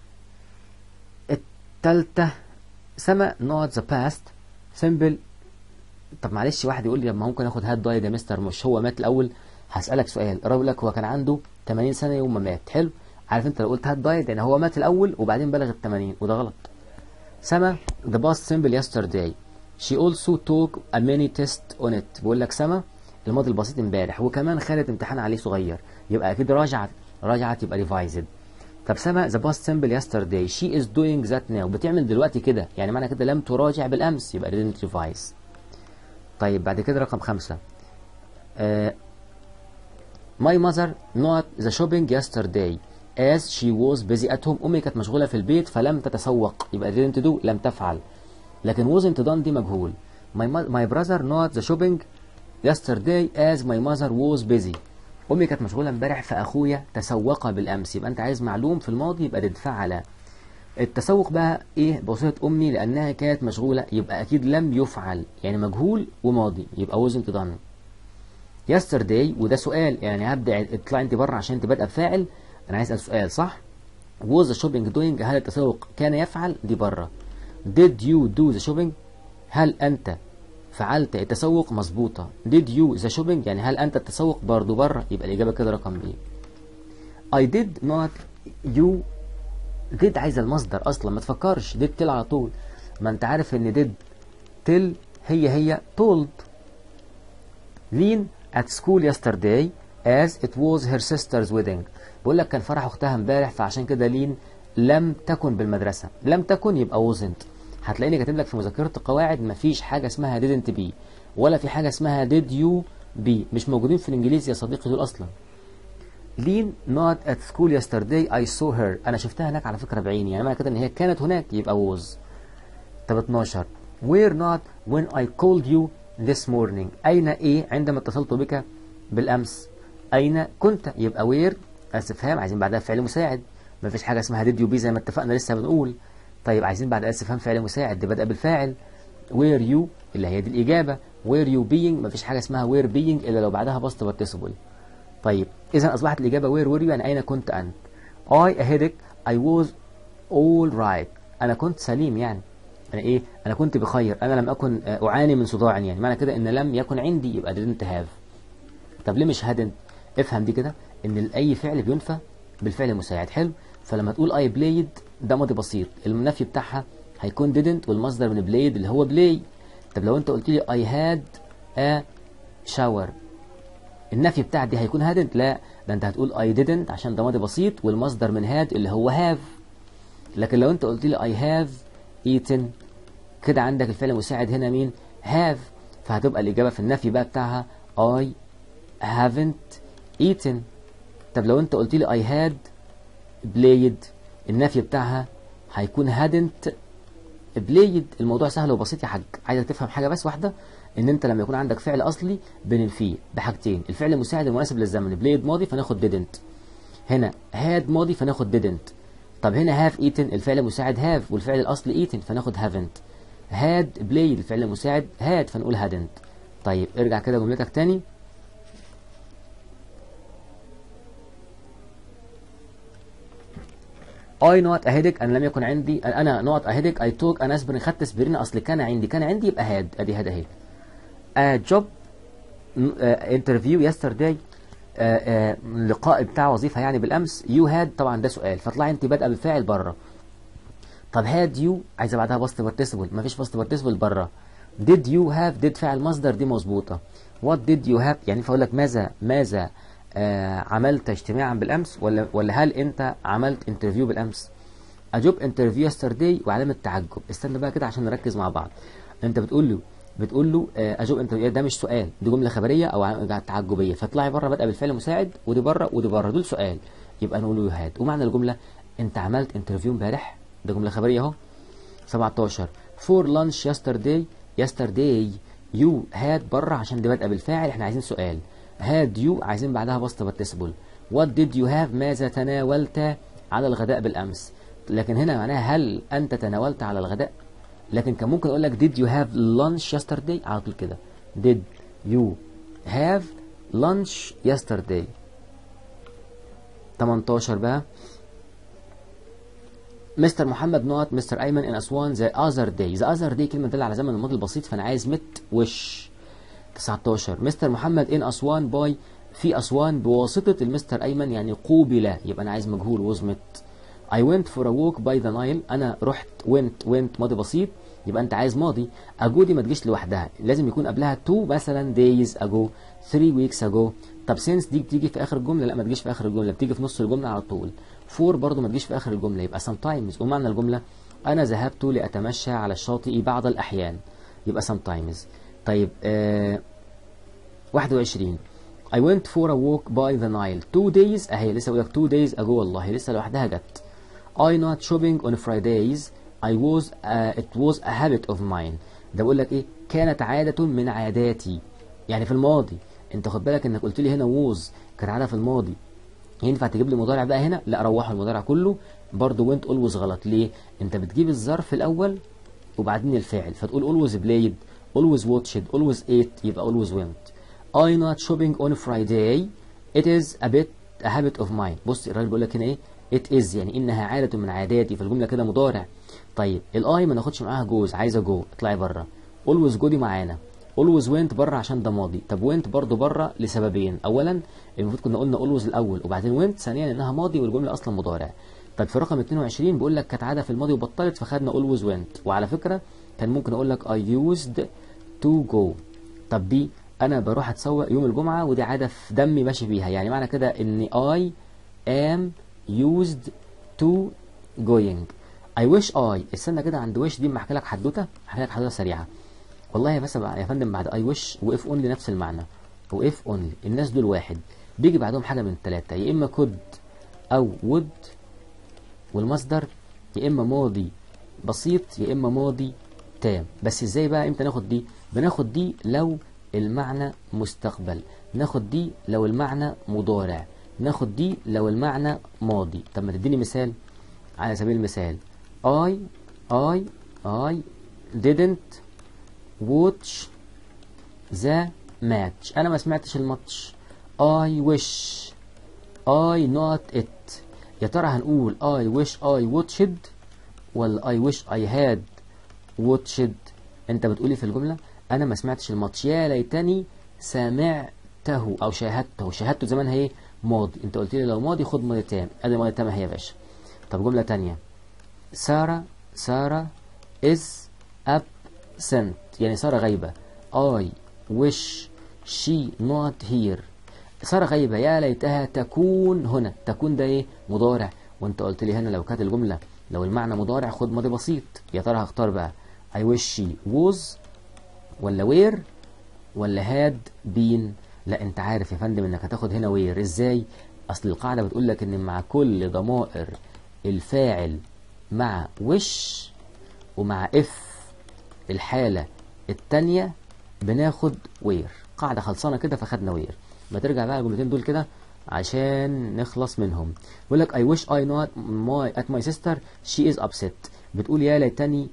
التالتة سما نوت ذا باست سيمبل طب معلش واحد يقول لي ما ممكن اخد هاد دايد يا مستر مش هو مات الاول هسألك سؤال الراجل لك هو كان عنده 80 سنة يوم ما مات حلو عارف انت لو قلت هاد دايد يعني هو مات الاول وبعدين بلغ ال 80 وده غلط سما the past simple yesterday she also took a mini test on it بقول لك سما الماضي البسيط امبارح وكمان خدت امتحان عليه صغير يبقى اكيد راجعت راجعت يبقى revised طب سما the past simple yesterday she is doing that now بتعمل دلوقتي كده يعني معنى كده لم تراجع بالامس يبقى didn't revise طيب بعد كده رقم خمسة uh, my mother not the shopping yesterday as she was busy at home امي كانت مشغوله في البيت فلم تتسوق يبقى didn't do لم تفعل لكن wasn't done دي مجهول my, my brother not the shopping yesterday as my mother was busy امي كانت مشغوله امبارح فاخويا تسوق بالامس يبقى انت عايز معلوم في الماضي يبقى did فعل التسوق بقى ايه بوصيه امي لانها كانت مشغوله يبقى اكيد لم يفعل يعني مجهول وماضي يبقى wasn't done yesterday وده سؤال يعني هبدا اطلع انت بره عشان تبدا بفاعل انا عايز اسال سؤال صح was the shopping doing هل التسوق كان يفعل دي بره did you do the shopping هل انت فعلت التسوق مظبوطه did you the shopping يعني هل انت التسوق برضه بره يبقى الاجابه كده رقم بي I did not you did عايزه المصدر اصلا ما تفكرش did تل على طول ما انت عارف ان did تل هي هي told Lynn at school yesterday as it was her sister's wedding بقول لك كان فرح اختها امبارح فعشان كده لين لم تكن بالمدرسه لم تكن يبقى wasn't هتلاقيني كاتب لك في مذكره القواعد مفيش حاجه اسمها didn't be ولا في حاجه اسمها did you بي مش موجودين في الانجليزي يا صديقي دول اصلا لين not at school yesterday I saw her انا شفتها هناك على فكره بعيني يعني معنى كده ان هي كانت هناك يبقى was طب 12 were not when I called you this morning اين ايه عندما اتصلت بك بالامس اين كنت يبقى where استفهام عايزين بعدها فعل مساعد ما فيش حاجه اسمها did you be زي ما اتفقنا لسه بنقول طيب عايزين بعد استفهام فعل مساعد دي بدأ بالفاعل where you اللي هي دي الإجابة where you being ما فيش حاجة اسمها where being إلا لو بعدها past participle طيب إذا أصبحت الإجابة where were you يعني أين كنت أنت I a headache I was all right أنا كنت سليم يعني أنا إيه أنا كنت بخير أنا لم أكن أعاني من صداع يعني معنى كده إن لم يكن عندي يبقى didn't have طب ليه مش hadn't افهم دي كده إن أي فعل بينفى بالفعل المساعد حلو فلما تقول I played ده ماضي بسيط النفي بتاعها هيكون didn't والمصدر من played اللي هو play طب لو انت قلت لي I had a shower النفي بتاع دي هيكون hadn't لا ده انت هتقول I didn't عشان ده ماضي بسيط والمصدر من had اللي هو have لكن لو انت قلت لي I have eaten كده عندك الفعل المساعد هنا مين have فهتبقى الإجابة في النفي بقى بتاعها I haven't eaten طب لو انت قلت لي I had played النفي بتاعها هيكون hadn't played الموضوع سهل وبسيط يا حاج عايزك تفهم حاجة بس واحدة ان انت لما يكون عندك فعل اصلي بننفيه بحاجتين الفعل المساعد المناسب للزمن played ماضي فناخد didn't هنا had ماضي فناخد didn't طب هنا have eaten الفعل المساعد have والفعل الاصلي eaten فناخد haven't had played الفعل المساعد had فنقول hadn't طيب ارجع كده جملتك تاني I not a headache أنا لم يكن عندي أنا not a headache I took an aspirin خدت اسبرين أصل كان عندي كان عندي يبقى had أدي هذا أهي a job uh, interview yesterday uh, uh, لقاء بتاع وظيفة يعني بالأمس you had طبعا ده سؤال فطلع أنت بادئة بالفاعل بره طب had you عايزة بعدها past participle مفيش past participle بره did you have did فعل مصدر دي مظبوطة what did you have يعني فأقول لك ماذا ماذا آه عملت اجتماعا بالامس ولا ولا هل انت عملت انترفيو بالامس اجوب انترفيو يسترداي وعلامه تعجب استنى بقى كده عشان نركز مع بعض انت بتقول له بتقول له آه اجوب انترفيو ده مش سؤال دي جمله خبريه او تعجبيه فتطلعي بره بادئه بالفعل المساعد ودي بره ودي بره دول سؤال يبقى نقول له هاد ومعنى الجمله انت عملت انترفيو امبارح ده جمله خبريه اهو 17 فور لانش يسترداي يسترداي يو هاد بره عشان دي بادئه بالفاعل احنا عايزين سؤال had you عايزين بعدها بسط participle what did you have ماذا تناولت على الغداء بالأمس لكن هنا معناها هل أنت تناولت على الغداء لكن كان ممكن أقول لك did you have lunch yesterday على طول كده did you have lunch yesterday 18 بقى مستر محمد نوت مستر أيمن in أسوان the other day the other day كلمة تدل على زمن الماضي البسيط فأنا عايز مت وش 19 مستر محمد ان اسوان باي في اسوان بواسطه المستر ايمن يعني قوبل يبقى انا عايز مجهول وزمت I went for a walk by the Nile انا رحت went went ماضي بسيط يبقى انت عايز ماضي ago دي ما تجيش لوحدها لازم يكون قبلها two مثلا days ago three weeks ago طب since دي بتيجي في اخر الجمله لا ما تجيش في اخر الجمله بتيجي في نص الجمله على طول for برضه ما تجيش في اخر الجمله يبقى sometimes ومعنى الجمله انا ذهبت لاتمشى على الشاطئ بعض الاحيان يبقى sometimes طيب آه 21 I went for a walk by the Nile two days اهي لسه بقول لك two days ago والله لسه لوحدها جت I not shopping on Fridays I was uh, it was a habit of mine ده بقول لك ايه كانت عادة من عاداتي يعني في الماضي انت خد بالك انك قلت لي هنا was كانت عادة في الماضي ينفع تجيب لي مضارع بقى هنا لا روحوا المضارع كله برضه went always غلط ليه انت بتجيب الظرف الاول وبعدين الفاعل فتقول always played always watched always ate يبقى always went I not shopping on Friday it is a bit a habit of mine بص الراجل بيقول لك هنا ايه it is يعني انها عادة من عاداتي فالجملة كده مضارع طيب الاي ما ناخدش معاها جوز عايزة جو اطلعي بره always جو دي معانا always went بره عشان ده ماضي طب went برضه بره لسببين اولا المفروض كنا قلنا always الاول وبعدين went ثانيا انها ماضي والجملة اصلا مضارع طب في رقم 22 بيقول لك كانت عادة في الماضي وبطلت فخدنا always went وعلى فكرة كان ممكن اقول لك I used to go طب دي انا بروح اتسوق يوم الجمعه ودي عاده في دمي ماشي بيها يعني معنى كده ان I am used to going I wish I استنى كده عند wish دي احكي لك حدوته احكي لك حدوته سريعه والله بس يا فندم بعد I wish وقف اونلي نفس المعنى او if only الناس دول واحد بيجي بعدهم حاجة من التلاتة يا إما could أو would والمصدر يا إما ماضي بسيط يا إما ماضي تام بس إزاي بقى إمتى ناخد دي بناخد دي لو المعنى مستقبل ناخد دي لو المعنى مضارع ناخد دي لو المعنى ماضي طب ما تديني مثال على سبيل المثال I I I didn't watch the match أنا ما سمعتش الماتش I wish I not it يا ترى هنقول I wish I watched ولا I wish I had watched انت بتقولي في الجملة انا ما سمعتش الماتش يا ليتني سمعته او شاهدته شاهدته زمانها ايه ماضي انت قلت لي لو ماضي خد ماضي تام ادي ماضي تام اهي يا باشا طب جملة تانية سارة سارة is absent يعني سارة غايبة I wish she not here سارة غايبة يا ليتها تكون هنا تكون ده ايه مضارع وانت قلت لي هنا لو كانت الجملة لو المعنى مضارع خد ماضي بسيط يا ترى هختار بقى I wish she was ولا where ولا had been لا انت عارف يا فندم انك هتاخد هنا where ازاي اصل القاعدة بتقول لك ان مع كل ضمائر الفاعل مع wish ومع if الحالة التانية بناخد where قاعدة خلصانة كده فخدنا where ما ترجع بقى الجملتين دول كده عشان نخلص منهم بيقول لك I wish I not my at my sister she is upset بتقول يا ليتني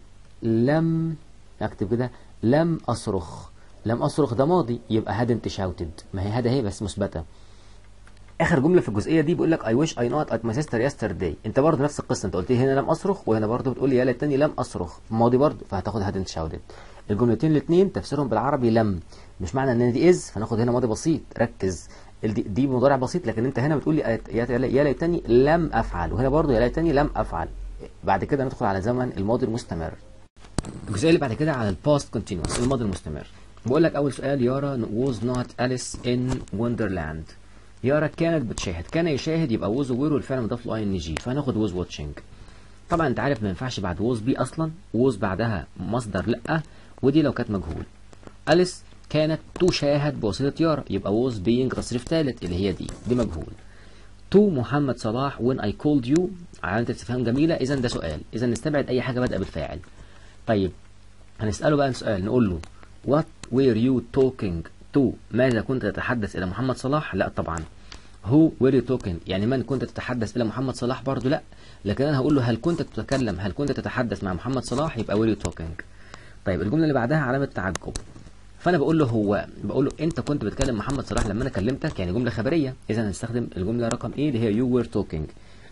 لم اكتب كده لم اصرخ لم اصرخ ده ماضي يبقى hadn't shouted ما هي هذا هي بس مثبته اخر جمله في الجزئيه دي بيقول لك I wish I not at my sister yesterday انت برضه نفس القصه انت قلت لي هنا لم اصرخ وهنا برضه بتقول لي يا ليتني لم اصرخ ماضي برضه فهتاخد hadn't shouted الجملتين الاثنين تفسيرهم بالعربي لم مش معنى ان دي از فناخد هنا ماضي بسيط ركز دي, دي مضارع بسيط لكن انت هنا بتقول لي يا ليتني لم افعل وهنا برضه يا ليتني لم افعل بعد كده ندخل على زمن الماضي المستمر الجزئيه اللي بعد كده على الباست كونتينوس الماضي المستمر بقول لك اول سؤال يارا was not Alice in Wonderland يارا كانت بتشاهد كان يشاهد يبقى was وير والفعل مضاف له اي ان جي فهناخد was watching طبعا انت عارف ما ينفعش بعد was بي اصلا was بعدها مصدر لا ودي لو كانت مجهول أليس كانت تشاهد بواسطة يارا يبقى was being تصريف ثالث اللي هي دي دي مجهول تو محمد صلاح when I called you علامة استفهام جميلة إذا ده سؤال إذا نستبعد أي حاجة بادئة بالفاعل طيب هنسأله بقى سؤال نقول له what were you talking to ماذا كنت تتحدث إلى محمد صلاح لا طبعا who were you talking يعني من كنت تتحدث إلى محمد صلاح برضو لا لكن أنا هقول له هل كنت تتكلم هل كنت تتحدث مع محمد صلاح يبقى were you talking طيب الجملة اللي بعدها علامة تعجب فانا بقول له هو بقول له انت كنت بتكلم محمد صلاح لما انا كلمتك يعني جمله خبريه اذا هنستخدم الجمله رقم ايه اللي هي you were talking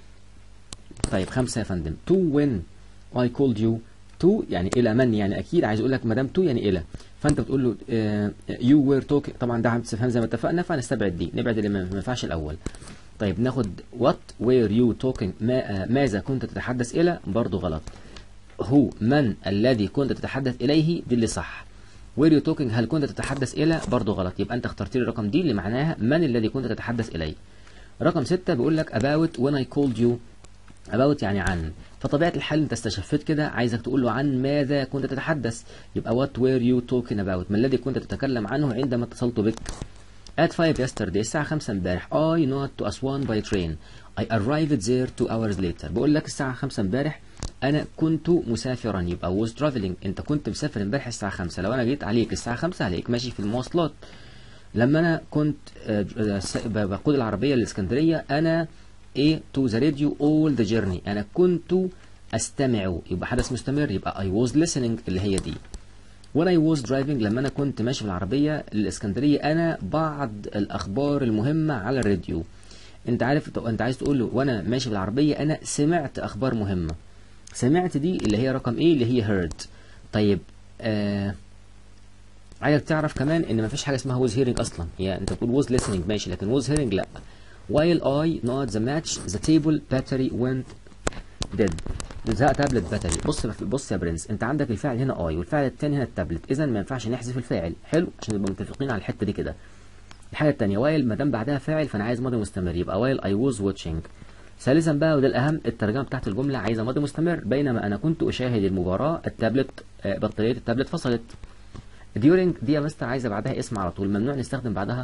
طيب خمسه يا فندم to when I called you to يعني الى من يعني اكيد عايز اقول لك ما دام to يعني الى فانت بتقول له uh, you were talking طبعا ده علامه استفهام زي ما اتفقنا فهنستبعد دي نبعد اللي ما ينفعش الاول طيب ناخد what were you talking ما, uh, ماذا كنت تتحدث الى برضه غلط هو من الذي كنت تتحدث اليه دي اللي صح were you talking هل كنت تتحدث إلى برضه غلط يبقى أنت اخترت لي الرقم دي اللي معناها من الذي كنت تتحدث إليه رقم ستة بيقول لك about when I called you about يعني عن فطبيعة الحال أنت استشفيت كده عايزك تقول له عن ماذا كنت تتحدث يبقى what were you talking about ما الذي كنت تتكلم عنه عندما اتصلت بك at 5 yesterday الساعة 5 امبارح I not to Aswan by train I arrived there two hours later بقول لك الساعة 5 امبارح انا كنت مسافرا يبقى was traveling انت كنت مسافر امبارح الساعه 5 لو انا جيت عليك الساعه 5 هلاقيك ماشي في المواصلات لما انا كنت بقود العربيه للاسكندريه انا ايه تو ذا راديو اول ذا جيرني انا كنت استمع يبقى حدث مستمر يبقى I was listening اللي هي دي when I was driving لما انا كنت ماشي في العربيه للاسكندريه انا بعض الاخبار المهمه على الراديو انت عارف انت عايز تقول له وانا ماشي في العربيه انا سمعت اخبار مهمه سمعت دي اللي هي رقم ايه اللي هي heard طيب آه عايزك تعرف كمان ان مفيش حاجه اسمها was hearing اصلا يعني انت بتقول was listening ماشي لكن was hearing لا while I not the match the table battery went dead ذا تابلت باتري بص بص يا برنس انت عندك الفاعل هنا اي والفاعل الثاني هنا التابلت اذا ما ينفعش نحذف الفاعل حلو عشان نبقى متفقين على الحته دي كده الحاجه الثانيه وايل ما دام بعدها فاعل فانا عايز ماضي مستمر يبقى وايل اي was watching ثالثا بقى وده الاهم الترجمه بتاعت الجمله عايزه ماضي مستمر بينما انا كنت اشاهد المباراه التابلت بطاريه التابلت فصلت during دي يا مستر عايزه بعدها اسم على طول ممنوع نستخدم بعدها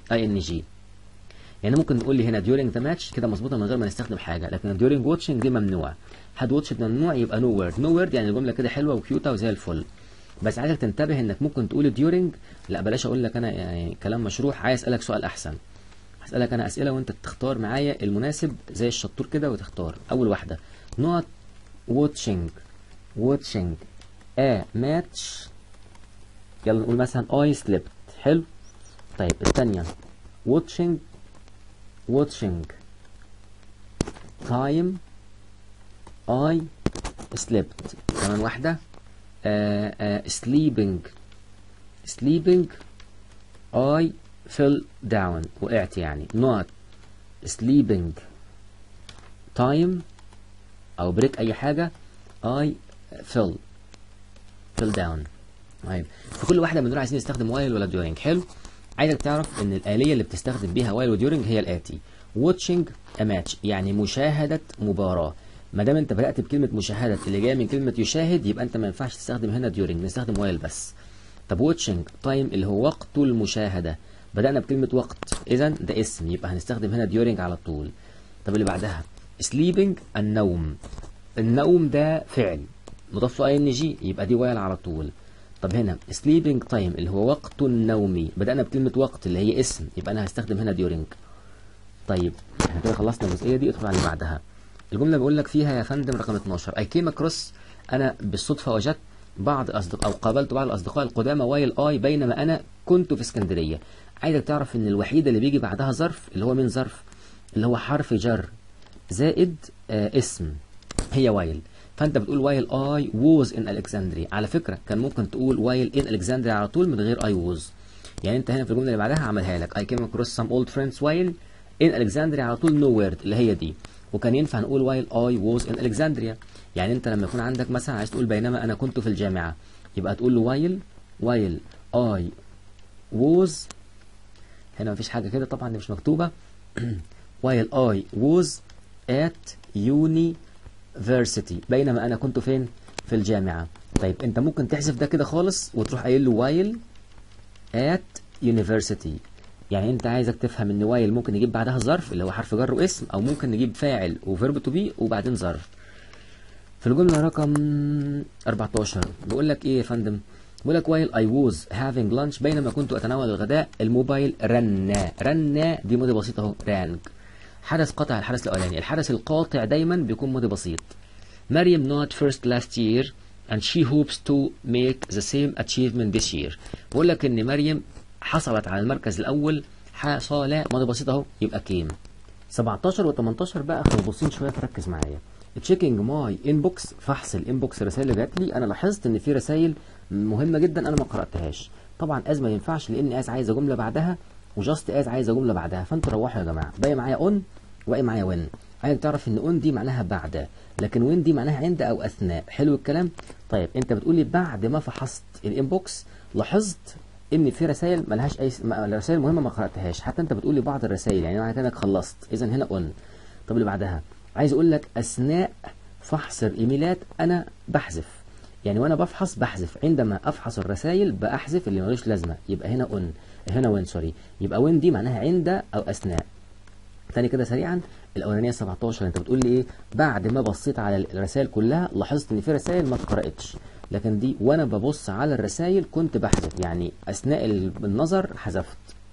اي ان جي يعني ممكن نقول لي هنا during the match كده مظبوطه من غير ما نستخدم حاجه لكن during watching دي ممنوع had watched ممنوع يبقى no word no word يعني الجمله كده حلوه وكيوته وزي الفل بس عايزك تنتبه انك ممكن تقول during لا بلاش اقول لك انا يعني كلام مشروح عايز اسالك سؤال احسن هسالك انا اسئله وانت تختار معايا المناسب زي الشطور كده وتختار اول واحده not watching watching a match يلا نقول مثلا I slept حلو طيب الثانيه watching watching time I slept كمان واحدة uh, uh, sleeping sleeping I fell down وقعت يعني not sleeping time أو بريك أي حاجة I fell fell down طيب في كل واحدة من دول عايزين نستخدم while ولا during حلو عايزك تعرف ان الآلية اللي بتستخدم بيها while و during هي الآتي watching a match يعني مشاهدة مباراة ما دام انت بدأت بكلمة مشاهدة اللي جاية من كلمة يشاهد يبقى انت ما ينفعش تستخدم هنا during نستخدم while بس طب watching time اللي هو وقت المشاهدة بدأنا بكلمة وقت إذا ده اسم يبقى هنستخدم هنا during على طول طب اللي بعدها sleeping النوم النوم ده فعل مضاف له ing يبقى دي while على طول طب هنا sleeping time اللي هو وقت النوم بدأنا بكلمة وقت اللي هي اسم يبقى أنا هستخدم هنا during طيب احنا كده خلصنا الجزئية دي ادخل على اللي بعدها الجملة بقول لك فيها يا فندم رقم 12 I came across أنا بالصدفة وجدت بعض الأصدقاء أو قابلت بعض الأصدقاء القدامى وايل آي بينما أنا كنت في اسكندرية عايزك تعرف إن الوحيدة اللي بيجي بعدها ظرف اللي هو مين ظرف اللي هو حرف جر زائد آه اسم هي وايل فانت بتقول وايل اي ووز ان الكسندريا على فكره كان ممكن تقول وايل ان الكسندريا على طول من غير اي ووز يعني انت هنا في الجمله اللي بعدها عملها لك اي كيم اكروس سام اولد فريندز وايل ان الكسندريا على طول نو وورد اللي هي دي وكان ينفع نقول وايل اي ووز ان الكسندريا يعني انت لما يكون عندك مثلا عايز تقول بينما انا كنت في الجامعه يبقى تقول له وايل وايل اي ووز هنا مفيش حاجه كده طبعا دي مش مكتوبه وايل اي ووز ات يوني university بينما انا كنت فين في الجامعه طيب انت ممكن تحذف ده كده خالص وتروح قايل له while at university يعني انت عايزك تفهم ان while ممكن نجيب بعدها ظرف اللي هو حرف جر واسم او ممكن نجيب فاعل وفيرب تو بي وبعدين ظرف في الجمله رقم 14 بيقول لك ايه يا فندم بيقول لك while I was having lunch بينما كنت اتناول الغداء الموبايل رن رن دي ماضي بسيط اهو رانج حدث قطع الحدث الأولاني الحدث القاطع دايما بيكون ماضي بسيط مريم not first last year and she hopes to make the same achievement this year بقول لك ان مريم حصلت على المركز الاول حصل ماضي بسيط اهو يبقى كيم 17 و18 بقى خلبوصين شويه فركز معايا تشيكينج ماي انبوكس فحص الانبوكس الرسائل اللي جات لي انا لاحظت ان في رسائل مهمه جدا انا ما قراتهاش طبعا از ما ينفعش لان از عايزه جمله بعدها وجاست از عايزه جمله بعدها فانتوا روحوا يا جماعه باقي معايا اون واقي معايا وين عايزك تعرف ان اون دي معناها بعد لكن وين دي معناها عند او اثناء حلو الكلام طيب انت بتقول لي بعد ما فحصت الانبوكس لاحظت ان في رسائل ملهاش اي رسائل مهمه ما قراتهاش حتى انت بتقول لي بعض الرسائل يعني معنى انك خلصت اذا هنا اون طب اللي بعدها عايز اقول لك اثناء فحص الايميلات انا بحذف يعني وانا بفحص بحذف عندما افحص الرسائل باحذف اللي ملوش لازمه يبقى هنا اون هنا وين سوري يبقى وين دي معناها عند او اثناء تاني كده سريعا الاولانيه 17 انت بتقول لي ايه بعد ما بصيت على الرسائل كلها لاحظت ان في رسائل ما اتقراتش لكن دي وانا ببص على الرسائل كنت بحذف يعني اثناء النظر حذفت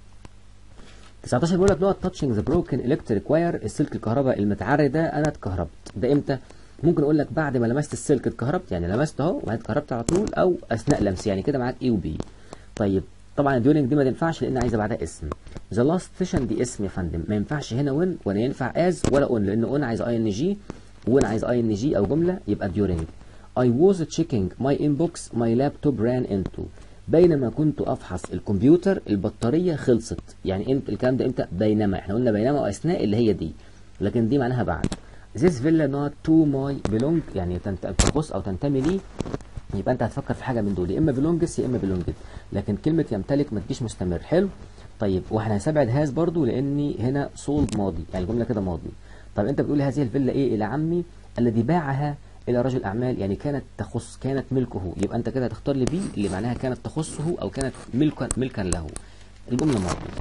19 بيقول لك نوت تاتشنج ذا بروكن الكتريك واير السلك الكهرباء المتعري ده انا اتكهربت ده امتى ممكن اقول لك بعد ما لمست السلك اتكهربت يعني لمسته اهو وبعدين اتكهربت على طول او اثناء لمس يعني كده معاك اي وبي طيب طبعا الديورنج دي ما تنفعش لان عايزه بعدها اسم ذا لاست سيشن دي اسم يا فندم ما ينفعش هنا وين ولا ينفع از ولا اون لان اون عايز اي ان جي وين عايز اي ان جي او جمله يبقى during I was checking my inbox my laptop ran into بينما كنت افحص الكمبيوتر البطاريه خلصت يعني امتى الكلام ده امتى بينما احنا قلنا بينما واثناء اللي هي دي لكن دي معناها بعد this villa not to my belong يعني تخص او تنتمي لي يبقى انت هتفكر في حاجه من دول يا اما belongs يا اما belonged لكن كلمه يمتلك ما تجيش مستمر حلو طيب واحنا هنستبعد هاز برضو لاني هنا sold ماضي يعني الجمله كده ماضي طب انت بتقول هذه الفيلا ايه الى عمي الذي باعها الى رجل اعمال يعني كانت تخص كانت ملكه يبقى انت كده هتختار لي بي اللي معناها كانت تخصه او كانت ملكا ملكا له الجمله ماضي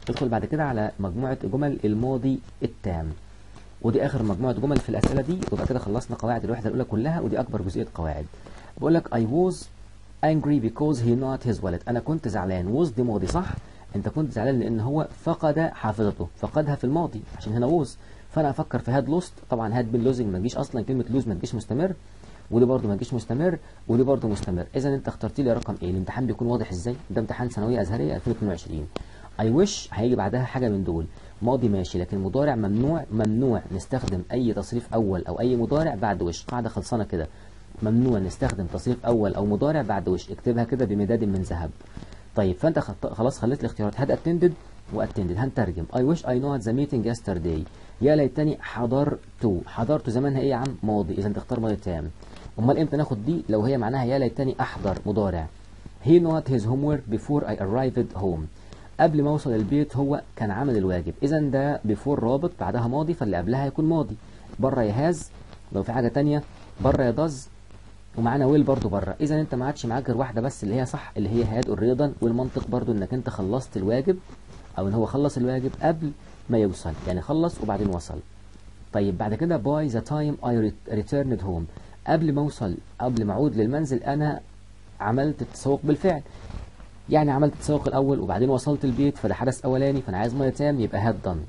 ندخل بعد كده على مجموعة جمل الماضي التام ودي اخر مجموعة جمل في الاسئلة دي ويبقى كده خلصنا قواعد الوحدة الاولى كلها ودي اكبر جزئية قواعد بقول لك I was angry because he not his wallet انا كنت زعلان was دي ماضي صح انت كنت زعلان لان هو فقد حافظته فقدها في الماضي عشان هنا was فانا افكر في هاد لوست طبعا هاد باللوزنج ما تجيش اصلا كلمة لوز ما تجيش مستمر ودي برضو ما تجيش مستمر ودي برضو مستمر اذا انت اخترت لي رقم ايه الامتحان بيكون واضح ازاي ده امتحان ثانويه ازهريه 2022 اي وش هيجي بعدها حاجه من دول ماضي ماشي لكن مضارع ممنوع ممنوع نستخدم اي تصريف اول او اي مضارع بعد وش قاعده خلصانه كده ممنوع نستخدم تصريف اول او مضارع بعد وش اكتبها كده بمداد من ذهب طيب فانت خلاص خليت الاختيارات هاد اتندد واتندد هنترجم I wish I know the meeting yesterday يا ليتني حضرت حضرت زمانها ايه يا عم ماضي اذا تختار ماضي تام امال امتى ناخد دي لو هي معناها يا ليتني احضر مضارع he not his homework before I arrived home قبل ما اوصل البيت هو كان عامل الواجب اذا ده before رابط بعدها ماضي فاللي قبلها هيكون ماضي بره يا هاز لو في حاجه تانية بره يا داز ومعانا ويل برضو بره اذا انت ما عادش معاك غير واحده بس اللي هي صح اللي هي هاد اوريدن والمنطق برضو انك انت خلصت الواجب او ان هو خلص الواجب قبل ما يوصل يعني خلص وبعدين وصل طيب بعد كده باي ذا تايم اي returned هوم قبل ما اوصل قبل ما اعود للمنزل انا عملت التسوق بالفعل يعني عملت التسوق الاول وبعدين وصلت البيت فده حدث اولاني فانا عايز ماضي تام يبقى هاد دن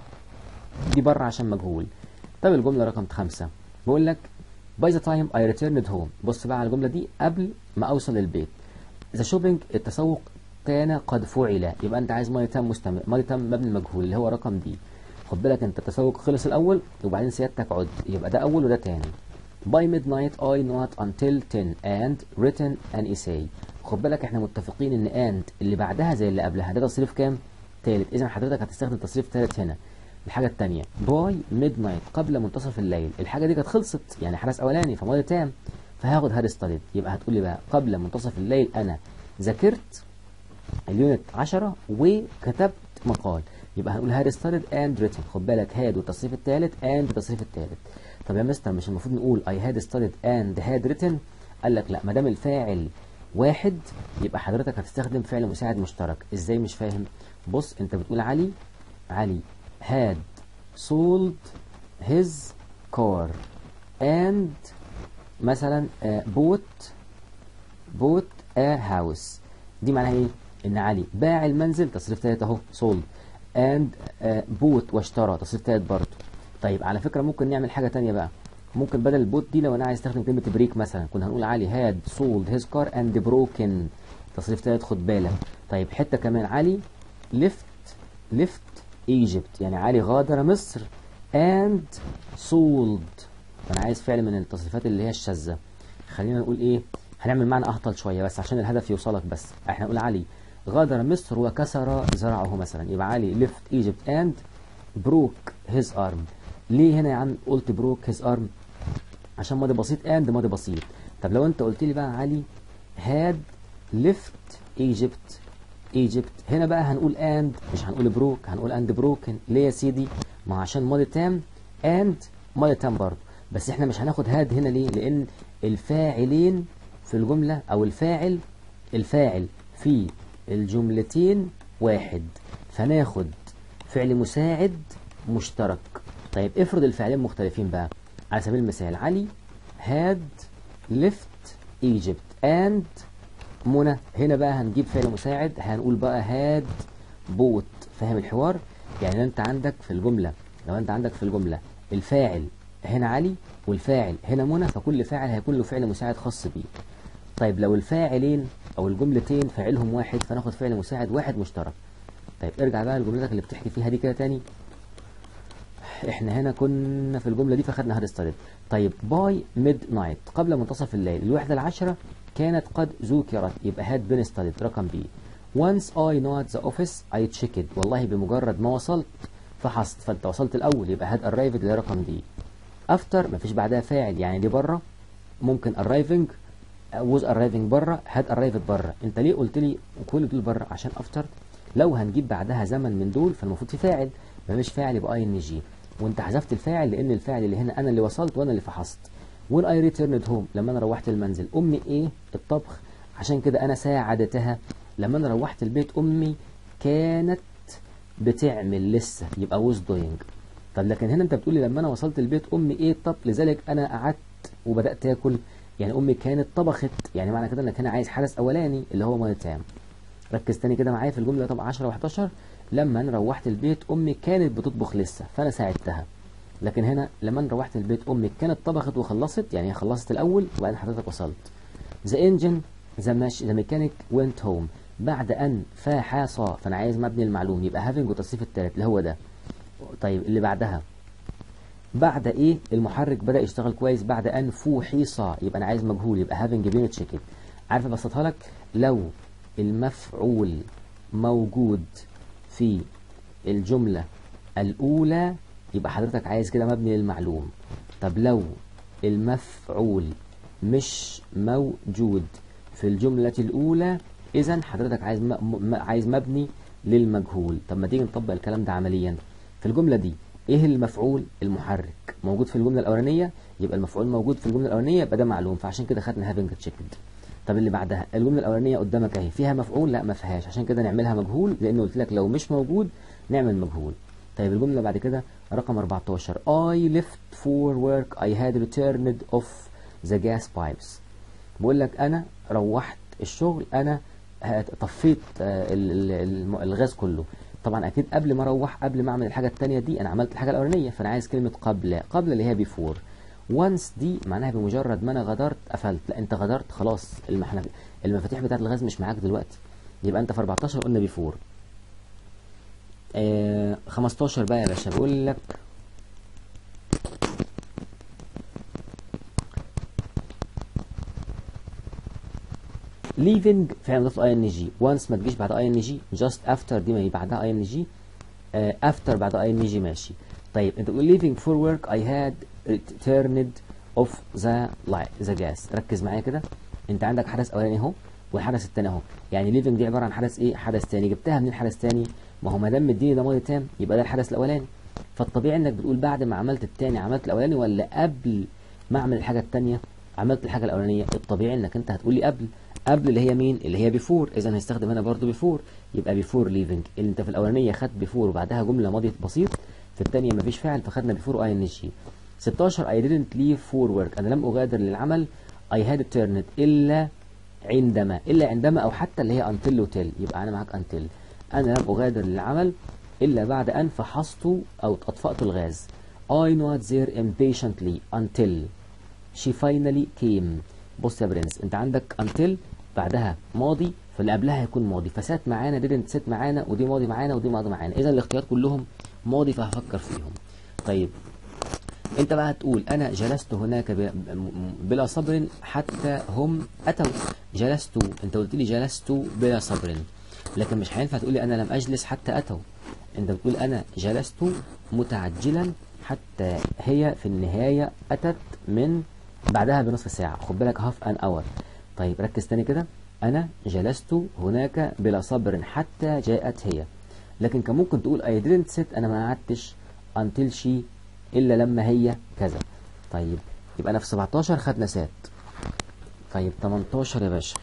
دي بره عشان مجهول طب الجمله رقم خمسة بقول لك باي ذا تايم اي returned هوم بص بقى على الجمله دي قبل ما اوصل البيت ذا شوبينج التسوق كان قد فعل يبقى انت عايز ماضي تام مستمر ماضي تام مبني المجهول اللي هو رقم دي خد بالك انت التسوق خلص الاول وبعدين سيادتك عد يبقى ده اول وده تاني By midnight I not until 10 and written an essay خد بالك احنا متفقين ان and اللي بعدها زي اللي قبلها ده تصريف كام؟ تالت اذا حضرتك هتستخدم تصريف تالت هنا الحاجة التانية باي midnight قبل منتصف الليل الحاجة دي كانت خلصت يعني حدث اولاني فماضي تام فهاخد هاد ستاديد يبقى هتقول لي بقى قبل منتصف الليل انا ذاكرت اليونت 10 وكتبت مقال يبقى هنقول هاد ستاديد اند written خد بالك هاد والتصريف التالت اند والتصريف التالت طب يا مستر مش المفروض نقول I had studied and had written قال لك لا ما دام الفاعل واحد يبقى حضرتك هتستخدم فعل مساعد مشترك ازاي مش فاهم بص انت بتقول علي علي had sold his car and مثلا uh, bought bought a house دي معناها ايه ان علي باع المنزل تصريف تالت اهو sold and uh, bought واشترى تصريف تالت برضه طيب على فكرة ممكن نعمل حاجة تانية بقى ممكن بدل البوت دي لو انا عايز استخدم كلمة بريك مثلا كنا هنقول علي هاد سولد هيز كار اند بروكن تصريف تالت خد بالك طيب حتة كمان علي ليفت ليفت ايجيبت يعني علي غادر مصر اند سولد انا عايز فعل من التصريفات اللي هي الشاذة خلينا نقول ايه هنعمل معنى اهطل شوية بس عشان الهدف يوصلك بس احنا نقول علي غادر مصر وكسر ذراعه مثلا يبقى علي ليفت ايجيبت اند بروك هيز ارم ليه هنا يا عم قلت بروك هيز ارم عشان ماضي بسيط اند ماضي بسيط طب لو انت قلت لي بقى علي هاد ليفت ايجيبت ايجيبت هنا بقى هنقول اند مش هنقول بروك هنقول اند بروكن ليه يا سيدي ما عشان ماضي تام اند ماضي تام برضه بس احنا مش هناخد هاد هنا ليه لان الفاعلين في الجملة او الفاعل الفاعل في الجملتين واحد فناخد فعل مساعد مشترك طيب افرض الفعلين مختلفين بقى على سبيل المثال علي had left Egypt and منى هنا بقى هنجيب فعل مساعد هنقول بقى had bought فاهم الحوار يعني انت عندك في الجملة لو انت عندك في الجملة الفاعل هنا علي والفاعل هنا منى فكل فاعل هيكون له فعل مساعد خاص بيه طيب لو الفاعلين او الجملتين فاعلهم واحد فناخد فعل مساعد واحد مشترك طيب ارجع بقى لجملتك اللي بتحكي فيها دي كده تاني احنا هنا كنا في الجملة دي فخدنا هاد ستارت طيب باي ميد نايت قبل منتصف الليل الوحدة العشرة كانت قد ذكرت يبقى هاد بين ستارت رقم بي once I not the office I checked والله بمجرد ما وصلت فحصت فانت وصلت الاول يبقى هاد arrived اللي رقم دي after مفيش بعدها فاعل يعني دي بره ممكن arriving was arriving بره had arrived بره انت ليه قلت لي كل دول بره عشان after لو هنجيب بعدها زمن من دول فالمفروض في فاعل مفيش فاعل يبقى اي ان جي وانت حذفت الفاعل لان الفاعل اللي هنا انا اللي وصلت وانا اللي فحصت when I returned home لما انا روحت المنزل امي ايه الطبخ عشان كده انا ساعدتها لما انا روحت البيت امي كانت بتعمل لسه يبقى was doing طب لكن هنا انت بتقولي لما انا وصلت البيت امي ايه طب لذلك انا قعدت وبدات اكل يعني امي كانت طبخت يعني معنى كده انك هنا عايز حدث اولاني اللي هو ماضي تام ركز تاني كده معايا في الجمله طب 10 و11 لما انا روحت البيت امي كانت بتطبخ لسه فانا ساعدتها لكن هنا لما انا روحت البيت امي كانت طبخت وخلصت يعني هي خلصت الاول وبعدين حضرتك وصلت ذا انجن ذا ماش ذا ميكانيك went هوم بعد ان فحص فانا عايز مبني المعلوم يبقى هافينج والتصريف الثالث اللي هو ده طيب اللي بعدها بعد ايه المحرك بدا يشتغل كويس بعد ان فوحص يبقى انا عايز مجهول يبقى هافينج بين تشيكن عارف ابسطها لك لو المفعول موجود في الجمله الاولى يبقى حضرتك عايز كده مبني للمعلوم طب لو المفعول مش موجود في الجملة الأولى إذا حضرتك عايز م... م... عايز مبني للمجهول طب ما تيجي نطبق الكلام ده عمليا في الجملة دي إيه المفعول المحرك موجود في الجملة الأولانية يبقى المفعول موجود في الجملة الأولانية يبقى ده معلوم فعشان كده خدنا هافينج تشيكد طب اللي بعدها الجملة الأولانية قدامك أهي فيها مفعول لا ما فيهاش عشان كده نعملها مجهول لأنه قلت لك لو مش موجود نعمل مجهول طيب الجملة بعد كده رقم 14 I left for work I had returned off the gas pipes بقول لك أنا روحت الشغل أنا طفيت الغاز كله طبعا أكيد قبل ما أروح قبل ما أعمل الحاجة التانية دي أنا عملت الحاجة الأولانية فأنا عايز كلمة قبل قبل اللي هي before once دي معناها بمجرد ما أنا غدرت قفلت لا أنت غدرت خلاص المفاتيح بتاعت الغاز مش معاك دلوقتي يبقى أنت في 14 قلنا before آه 15 بقى يا باشا بقول لك leaving فعلا ضفت اي ان جي once ما تجيش بعد اي ان جي just after دي ما هي بعدها اي ان جي after بعد اي ان جي ماشي طيب انت بتقول leaving for work I had returned off the light the gas ركز معايا كده انت عندك حدث اولاني اهو والحدث الثاني اهو يعني leaving دي عباره عن حدث ايه حدث ثاني جبتها منين حدث ثاني ما هو ما دام مديني ده ماضي تام يبقى ده الحدث الاولاني فالطبيعي انك بتقول بعد ما عملت الثاني عملت الاولاني ولا قبل ما اعمل الحاجه الثانيه عملت الحاجه الاولانيه الطبيعي انك انت هتقولي قبل قبل اللي هي مين اللي هي بيفور اذا هنستخدم هنا برضو بيفور يبقى بيفور ليفنج اللي انت في الاولانيه خدت بيفور وبعدها جمله ماضي بسيط في الثانيه مفيش فعل فخدنا بيفور اي ان جي 16 I didn't leave for work انا لم اغادر للعمل I had turned الا عندما الا عندما او حتى اللي هي until وتل يبقى انا معاك until انا لم اغادر للعمل الا بعد ان فحصت او اطفأت الغاز I not there impatiently until she finally came بص يا برنس انت عندك until بعدها ماضي فاللي قبلها هيكون ماضي فسات معانا didn't set معانا ودي ماضي معانا ودي ماضي معانا اذا الاختيارات كلهم ماضي فهفكر فيهم طيب انت بقى هتقول انا جلست هناك بلا صبر حتى هم اتوا جلست انت قلت لي جلست بلا صبر لكن مش هينفع تقولي انا لم اجلس حتى اتوا انت بتقول انا جلست متعجلا حتى هي في النهاية اتت من بعدها بنصف ساعة خد بالك هاف ان اور طيب ركز تاني كده انا جلست هناك بلا صبر حتى جاءت هي لكن كان ممكن تقول I didn't sit انا ما قعدتش until she الا لما هي كذا طيب يبقى انا في 17 خدنا سات طيب 18 يا باشا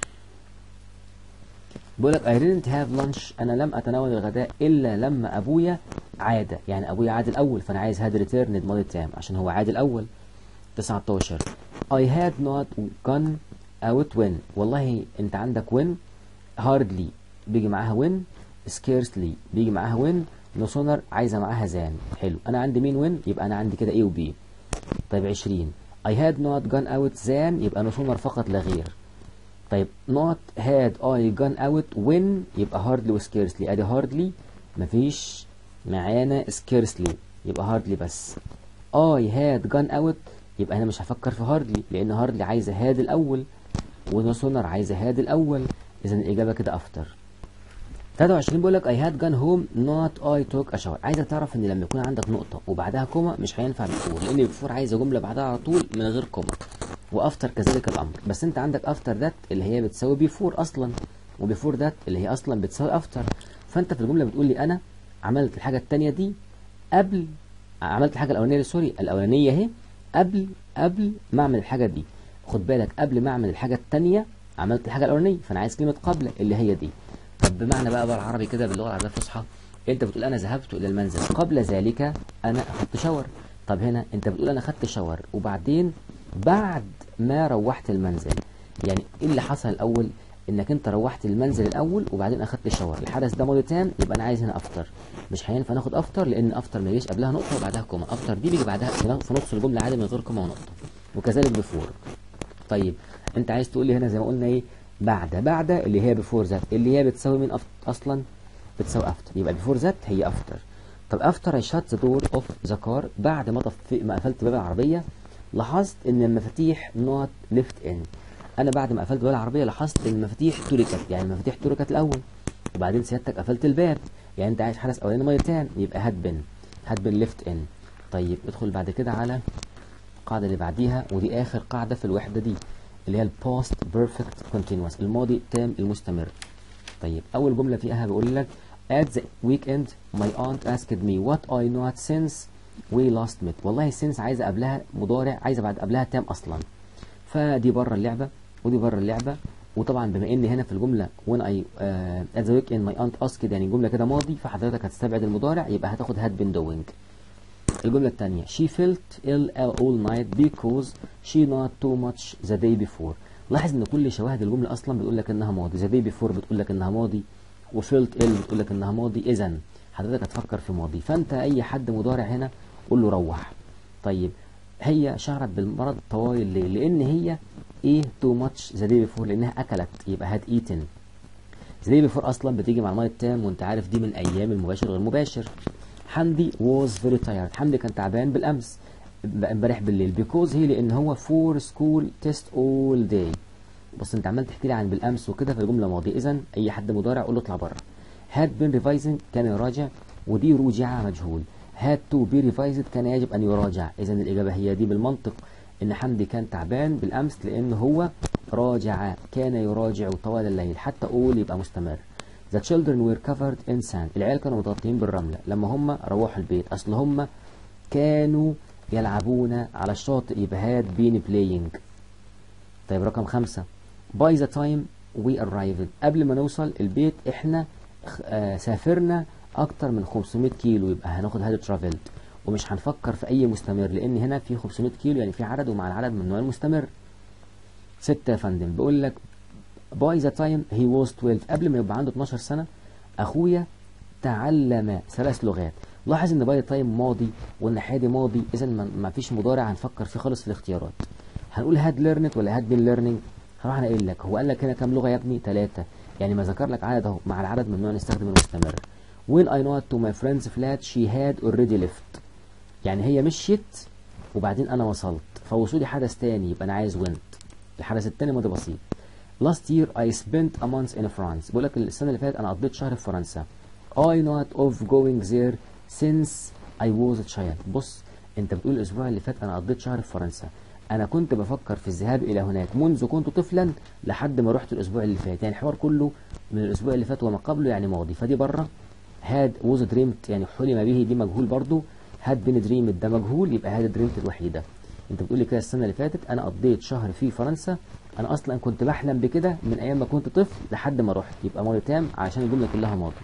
بيقول لك I didn't have lunch انا لم اتناول الغداء الا لما ابويا عاد يعني ابويا عاد الاول فانا عايز هاد returned ماضي تام عشان هو عاد الاول 19 I had not gone out when والله انت عندك when hardly بيجي معاها when scarcely بيجي معاها when no sooner عايزه معاها than حلو انا عندي مين when يبقى انا عندي كده A و B طيب 20 I had not gone out than يبقى no sooner فقط لا غير طيب not had I gone out when يبقى hardly و scarcely ادي hardly مفيش معانا scarcely يبقى hardly بس I had gone out يبقى انا مش هفكر في هاردلي لان هاردلي عايزه هاد الاول ونو سونر عايزه هاد الاول اذا الاجابه كده افتر 23 بيقول لك I had gone home not I took a shower عايزك تعرف ان لما يكون عندك نقطه وبعدها كوما مش هينفع بفور لان بفور عايزه جمله بعدها على طول من غير كوما وافتر كذلك الامر بس انت عندك افتر ذات اللي هي بتساوي بيفور اصلا وبيفور ذات اللي هي اصلا بتساوي افتر فانت في الجمله بتقول لي انا عملت الحاجه الثانيه دي قبل عملت الحاجه الاولانيه سوري الاولانيه اهي قبل قبل ما اعمل الحاجه دي خد بالك قبل ما اعمل الحاجه الثانيه عملت الحاجه الاولانيه فانا عايز كلمه قبل اللي هي دي طب بمعنى بقى بالعربي كده باللغه العربيه الفصحى انت بتقول انا ذهبت الى المنزل قبل ذلك انا اخدت شاور طب هنا انت بتقول انا اخدت شاور وبعدين بعد ما روحت المنزل يعني ايه اللي حصل الاول انك انت روحت المنزل الاول وبعدين اخدت شاور الحدث ده ماضي تام يبقى انا عايز هنا افتر مش هينفع ناخد افتر لان افتر ما يجيش قبلها نقطه وبعدها كوما افتر دي بيجي بعدها في نص الجمله عادي من غير كوما ونقطه وكذلك بفور طيب انت عايز تقول لي هنا زي ما قلنا ايه بعد بعد اللي هي بفور ذات اللي هي بتساوي مين اصلا بتساوي افتر يبقى بفور ذات هي افتر طب افتر اي شات ذا دور اوف ذا كار بعد ما طفي ما قفلت باب العربيه لاحظت ان المفاتيح نوت ليفت ان انا بعد ما قفلت باب العربيه لاحظت ان المفاتيح تركت يعني المفاتيح تركت الاول وبعدين سيادتك قفلت الباب يعني انت عايز حدث اولاني مرتين يبقى هاد بن هاد بن ليفت ان طيب ادخل بعد كده على القاعده اللي بعديها ودي اخر قاعده في الوحده دي اللي هي البوست بيرفكت كونتينوس الماضي التام المستمر طيب اول جمله فيها بيقول لك at the weekend my aunt asked me what I not since we last met والله since عايزه قبلها مضارع عايزه بعد قبلها تام اصلا فدي بره اللعبه ودي بره اللعبه وطبعا بما ان هنا في الجمله when I uh, at the weekend my aunt asked يعني جمله كده ماضي فحضرتك هتستبعد المضارع يبقى هتاخد had been doing الجملة الثانية she felt ill all night because she not too much the day before لاحظ ان كل شواهد الجملة اصلا بتقول لك انها ماضي the day before بتقول لك انها ماضي وفيلت ill بتقول لك انها ماضي اذا حضرتك هتفكر في ماضي فانت اي حد مضارع هنا قول له روح طيب هي شعرت بالمرض طوال ليه لان هي ايه too much the day before لانها اكلت يبقى had eaten the day before اصلا بتيجي مع الماضي التام وانت عارف دي من ايام المباشر غير المباشر حمدي was very tired حمدي كان تعبان بالامس امبارح بالليل because هي لان هو for school test all day بص انت عمال تحكي لي عن بالامس وكده في جمله ماضيه اذا اي حد مضارع قول له اطلع بره had been revising كان يراجع ودي رجع مجهول had to be revised كان يجب ان يراجع اذا الاجابه هي دي بالمنطق ان حمدي كان تعبان بالامس لان هو راجع كان يراجع طوال الليل حتى اول يبقى مستمر The children were covered in sand العيال كانوا متغطيين بالرملة لما هم روحوا البيت أصل هم كانوا يلعبون على الشاطئ يبقى had been playing طيب رقم خمسة by the time we arrived قبل ما نوصل البيت احنا آه سافرنا أكتر من 500 كيلو يبقى هناخد هاد traveled ومش هنفكر في أي مستمر لأن هنا في 500 كيلو يعني في عدد ومع العدد من نوع المستمر ستة يا فندم بيقول لك باي ذا تايم هي واز 12 قبل ما يبقى عنده 12 سنة أخويا تعلم ثلاث لغات لاحظ ان باي ذا تايم ماضي والناحية دي ماضي إذا ما فيش مضارع هنفكر فيه خالص في الاختيارات هنقول هاد ليرنت ولا هاد بين ليرنينج هروح انا قايل لك هو قال لك هنا كام لغة يا ابني ثلاثة يعني ما ذكر لك عدد اهو مع العدد ممنوع نستخدم المستمر when I not to my friend's flat she had already left يعني هي مشيت وبعدين انا وصلت فوصولي حدث تاني يبقى انا عايز went الحدث التاني ماضي بسيط last year I spent a month in France بقول لك السنة اللي فاتت أنا قضيت شهر في فرنسا I not of going there since I was a child بص أنت بتقول الأسبوع اللي فات أنا قضيت شهر في فرنسا أنا كنت بفكر في الذهاب إلى هناك منذ كنت طفلا لحد ما رحت الأسبوع اللي فات يعني الحوار كله من الأسبوع اللي فات وما قبله يعني ماضي فدي بره had was dreamed يعني حلم به دي مجهول برضو had been dreamed ده مجهول يبقى had dreamed الوحيدة أنت بتقول لي كده السنة اللي فاتت أنا قضيت شهر في فرنسا انا اصلا كنت بحلم بكده من ايام ما كنت طفل لحد ما رحت يبقى ماضي تام عشان الجمله كلها ماضي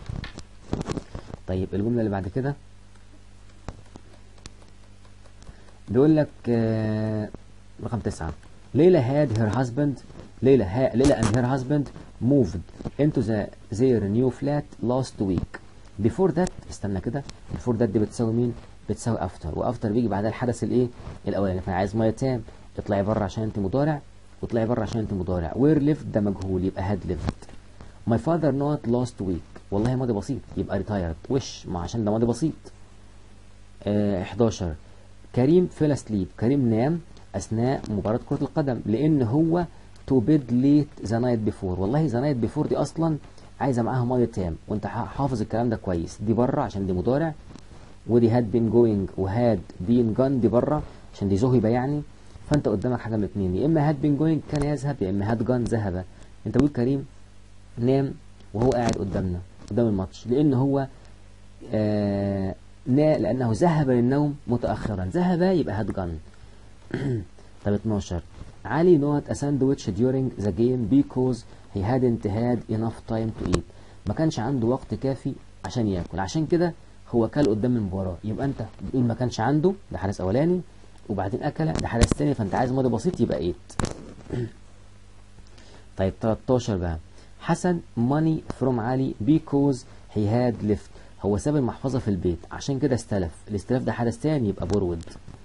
طيب الجمله اللي بعد كده بيقول لك آه رقم تسعة ليلى had her husband ليلى ها ليلى and her husband moved into the their new flat last week before that استنى كده before that دي بتساوي مين بتساوي after وافتر بيجي بعدها الحدث الايه الاولاني فانا عايز ماضي تام اطلعي بره عشان انت مضارع وطلعي بره عشان انت مضارع وير ليفت ده مجهول يبقى هاد ليفت ماي فاذر نوت لاست ويك والله ماضي بسيط يبقى ريتايرد وش ما عشان ده ماضي بسيط آه 11 كريم فيل سليب كريم نام اثناء مباراه كره القدم لان هو تو بيد ليت ذا نايت بيفور والله ذا نايت بيفور دي اصلا عايزه معاها ماضي تام وانت حافظ الكلام ده كويس دي بره عشان دي مضارع ودي هاد بين جوينج وهاد بين جان دي بره عشان دي ذهب يعني فانت قدامك حاجه من الاثنين يا اما هاد بين جوينج كان يذهب يا اما هاد جان ذهب انت بتقول كريم نام وهو قاعد قدامنا قدام الماتش لان هو آه نا لانه ذهب للنوم متاخرا ذهب يبقى هاد جان طب 12 علي not a sandwich during the game because he hadn't had enough time to eat ما كانش عنده وقت كافي عشان ياكل عشان كده هو كل قدام المباراة يبقى انت بتقول ما كانش عنده ده حدث اولاني وبعدين اكل ده حدث تاني فانت عايز ماضي بسيط يبقى ايت طيب 13 بقى حسن money from علي because he had left هو ساب المحفظة في البيت عشان كده استلف الاستلاف ده حدث تاني يبقى borrowed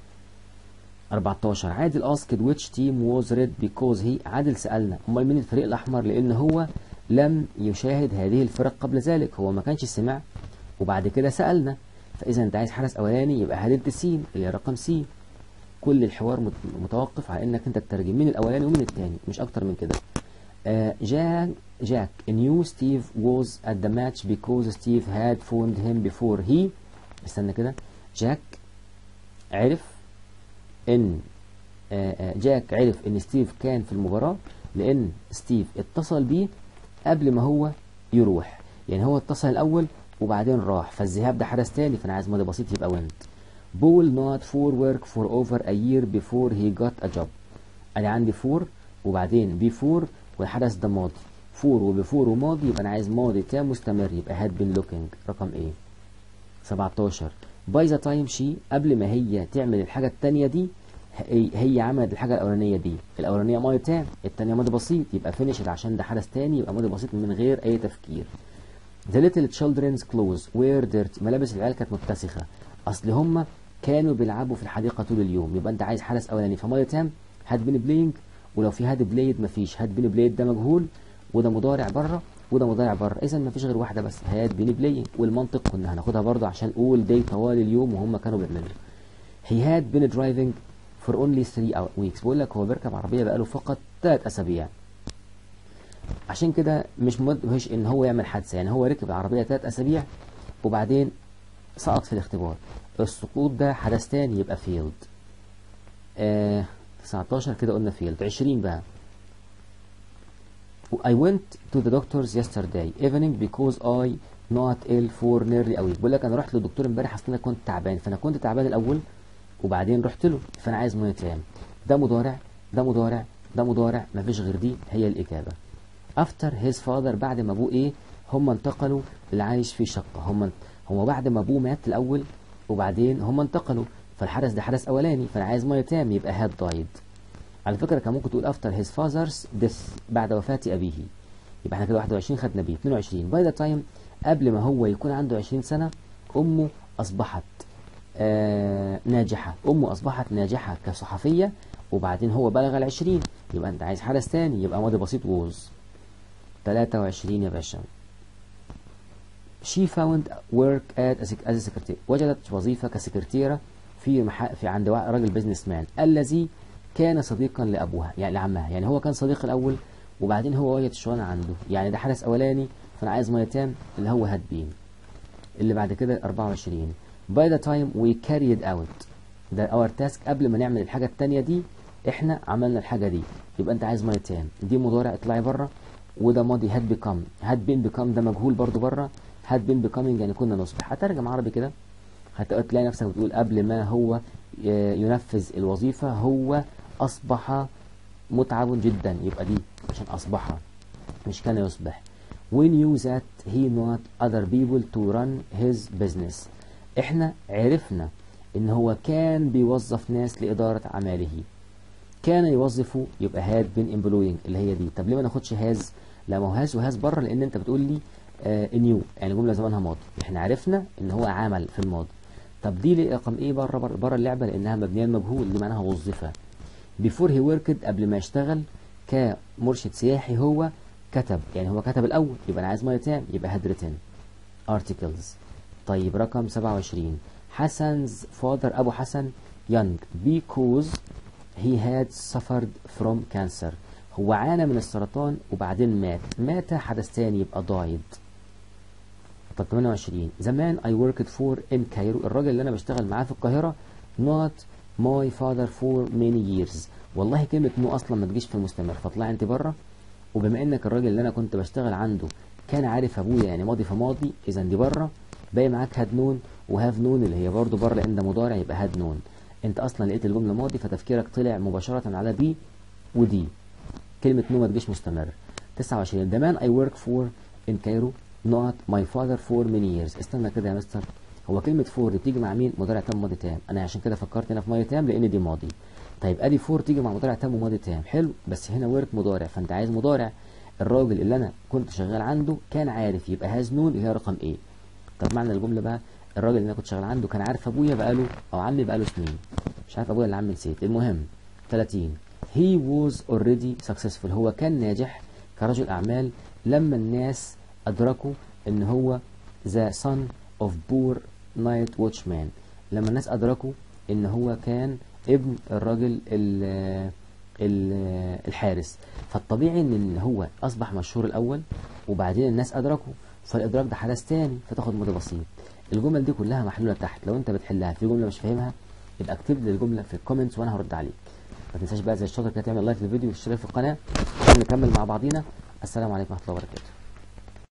14 عادل asked which team was red because he عادل سألنا امال مين الفريق الاحمر لان هو لم يشاهد هذه الفرق قبل ذلك هو ما كانش سمع وبعد كده سألنا فاذا انت عايز حدث اولاني يبقى هدلت سين اللي هي رقم سي كل الحوار مت- متوقف على انك انت تترجم مين الاولاني ومين التاني مش اكتر من كده آه، جاك جاك knew Steve was at the match because Steve had phoned him before he استنى كده جاك عرف ان آه، آه، جاك عرف ان ستيف كان في المباراة لان ستيف اتصل بيه قبل ما هو يروح يعني هو اتصل الاول وبعدين راح فالذهاب ده حدث تاني فانا عايز ماضي بسيط يبقى went Paul not for work for over a year before he got a job انا عندي فور وبعدين بيفور والحدث ده ماضي فور وبيفور وماضي يبقى انا عايز ماضي تام مستمر يبقى had been looking رقم ايه 17 باي ذا تايم شي قبل ما هي تعمل الحاجة التانية دي هي, هي عملت الحاجة الأولانية دي الأولانية ماضي تام التانية ماضي بسيط يبقى فينيشد عشان ده حدث تاني يبقى ماضي بسيط من غير أي تفكير The little children's clothes were dirty ملابس العيال كانت متسخة أصل هما كانوا بيلعبوا في الحديقة طول اليوم يبقى أنت عايز حدث أولاني فماضي تام هاد بين بلاينج ولو في هاد بلايد مفيش هاد بين بلايد ده مجهول وده مضارع بره وده مضارع بره اذا مفيش غير واحده بس هاد بين بلاينج والمنطق كنا هناخدها برضه عشان اول داي طوال اليوم وهم كانوا بيعملوا he had been driving for only 3 weeks بقول لك هو بيركب عربيه بقاله فقط 3 اسابيع عشان كده مش مدهش ان هو يعمل حادثه يعني هو ركب العربيه 3 اسابيع وبعدين سقط في الاختبار السقوط ده حدث تاني يبقى فيلد آه 19 كده قلنا فيلد 20 بقى I went to the doctor's yesterday evening because I not ill for nearly a week بقول لك انا رحت للدكتور امبارح اصل انا كنت تعبان فانا كنت تعبان الاول وبعدين رحت له فانا عايز ميه تام ده مضارع ده مضارع ده مضارع مفيش غير دي هي الاجابه after his father بعد ما ابوه ايه هم انتقلوا لعايش في شقه هم هم بعد ما ابوه مات الاول وبعدين هم انتقلوا فالحدث ده حدث اولاني فانا عايز ميه تام يبقى had died على فكرة كان ممكن تقول after his father's death بعد وفاة أبيه يبقى احنا كده 21 خدنا بيه 22 by the time قبل ما هو يكون عنده 20 سنة أمه أصبحت آه ناجحة أمه أصبحت ناجحة كصحفية وبعدين هو بلغ العشرين يبقى أنت عايز حدث تاني يبقى ماضي بسيط ووز 23 يا باشا she found work at a sec- as a secretary وجدت وظيفة كسكرتيرة في مح... في عند وا- راجل بيزنس مان الذي كان صديقا لابوها يعني لعمها يعني هو كان صديق الاول وبعدين هو وجد الشغلانه عنده يعني ده حدث اولاني فانا عايز ميه تام اللي هو هاد بين اللي بعد كده 24 by the time we carried out ده our task قبل ما نعمل الحاجه التانية دي احنا عملنا الحاجه دي يبقى انت عايز ميه تام دي مضارع اطلعي بره وده ماضي هاد بيكم هاد بين بيكم ده مجهول برضو بره هاد بين بيكامينج يعني كنا نصبح هترجم عربي كده هتلاقي نفسك بتقول قبل ما هو ي- ينفذ الوظيفة هو أصبح متعب جدا يبقى دي عشان أصبح مش كان يصبح we knew that he not other people to run his business احنا عرفنا ان هو كان بيوظف ناس لإدارة أعماله كان يوظف يبقى هاد بين employing اللي هي دي طب ليه ما ناخدش هاز لا ما هو هاز وهاز بره لان انت بتقول لي نيو يعني جمله زمانها ماضي احنا عرفنا ان هو عمل في الماضي طب دي ليه رقم ايه بره بره, بره اللعبه لانها مبنيه المجهول دي معناها وظيفه بيفور هي وركد قبل ما يشتغل كمرشد سياحي هو كتب يعني هو كتب الاول يبقى انا عايز ميه تام يبقى هاد ريتن ارتكلز طيب رقم 27 حسن's father ابو حسن young because he had suffered from cancer هو عانى من السرطان وبعدين مات مات حدث تاني يبقى died طب 28 زمان I worked for in Cairo الراجل اللي انا بشتغل معاه في القاهرة not my father for many years والله كلمة نو اصلا ما تجيش في المستمر فاطلع انت بره وبما انك الراجل اللي انا كنت بشتغل عنده كان عارف ابويا يعني ماضي فماضي اذا دي بره باقي معاك هاد نون وهاف نون اللي هي برضه بره لان ده مضارع يبقى هاد نون انت اصلا لقيت الجمله ماضي فتفكيرك طلع مباشره على دي ودي كلمه نو ما تجيش مستمر 29 the man I work for in Cairo نقط my father for many years استنى كده يا مستر هو كلمة فور دي بتيجي مع مين مضارع تام وماضي تام انا عشان كده فكرت هنا في ماضي تام لان دي ماضي طيب ادي فور تيجي مع مضارع تام وماضي تام حلو بس هنا ورك مضارع فانت عايز مضارع الراجل اللي انا كنت شغال عنده كان عارف يبقى هاز نون اللي هي رقم ايه طب معنى الجملة بقى الراجل اللي انا كنت شغال عنده كان عارف ابويا بقاله او عمي بقاله سنين مش عارف ابويا اللي عمي نسيت المهم 30 he was already successful هو كان ناجح كرجل اعمال لما الناس ادركوا ان هو the son of poor night watchman لما الناس ادركوا ان هو كان ابن الراجل ال ال الحارس فالطبيعي ان هو اصبح مشهور الاول وبعدين الناس ادركوا فالادراك ده حدث تاني فتاخد مدى بسيط الجمل دي كلها محلوله تحت لو انت بتحلها في جمله مش فاهمها يبقى اكتب لي الجمله في الكومنتس وانا هرد عليك ما تنساش بقى زي الشاطر كده تعمل لايك للفيديو واشتراك في القناه عشان نكمل مع بعضينا السلام عليكم ورحمه الله وبركاته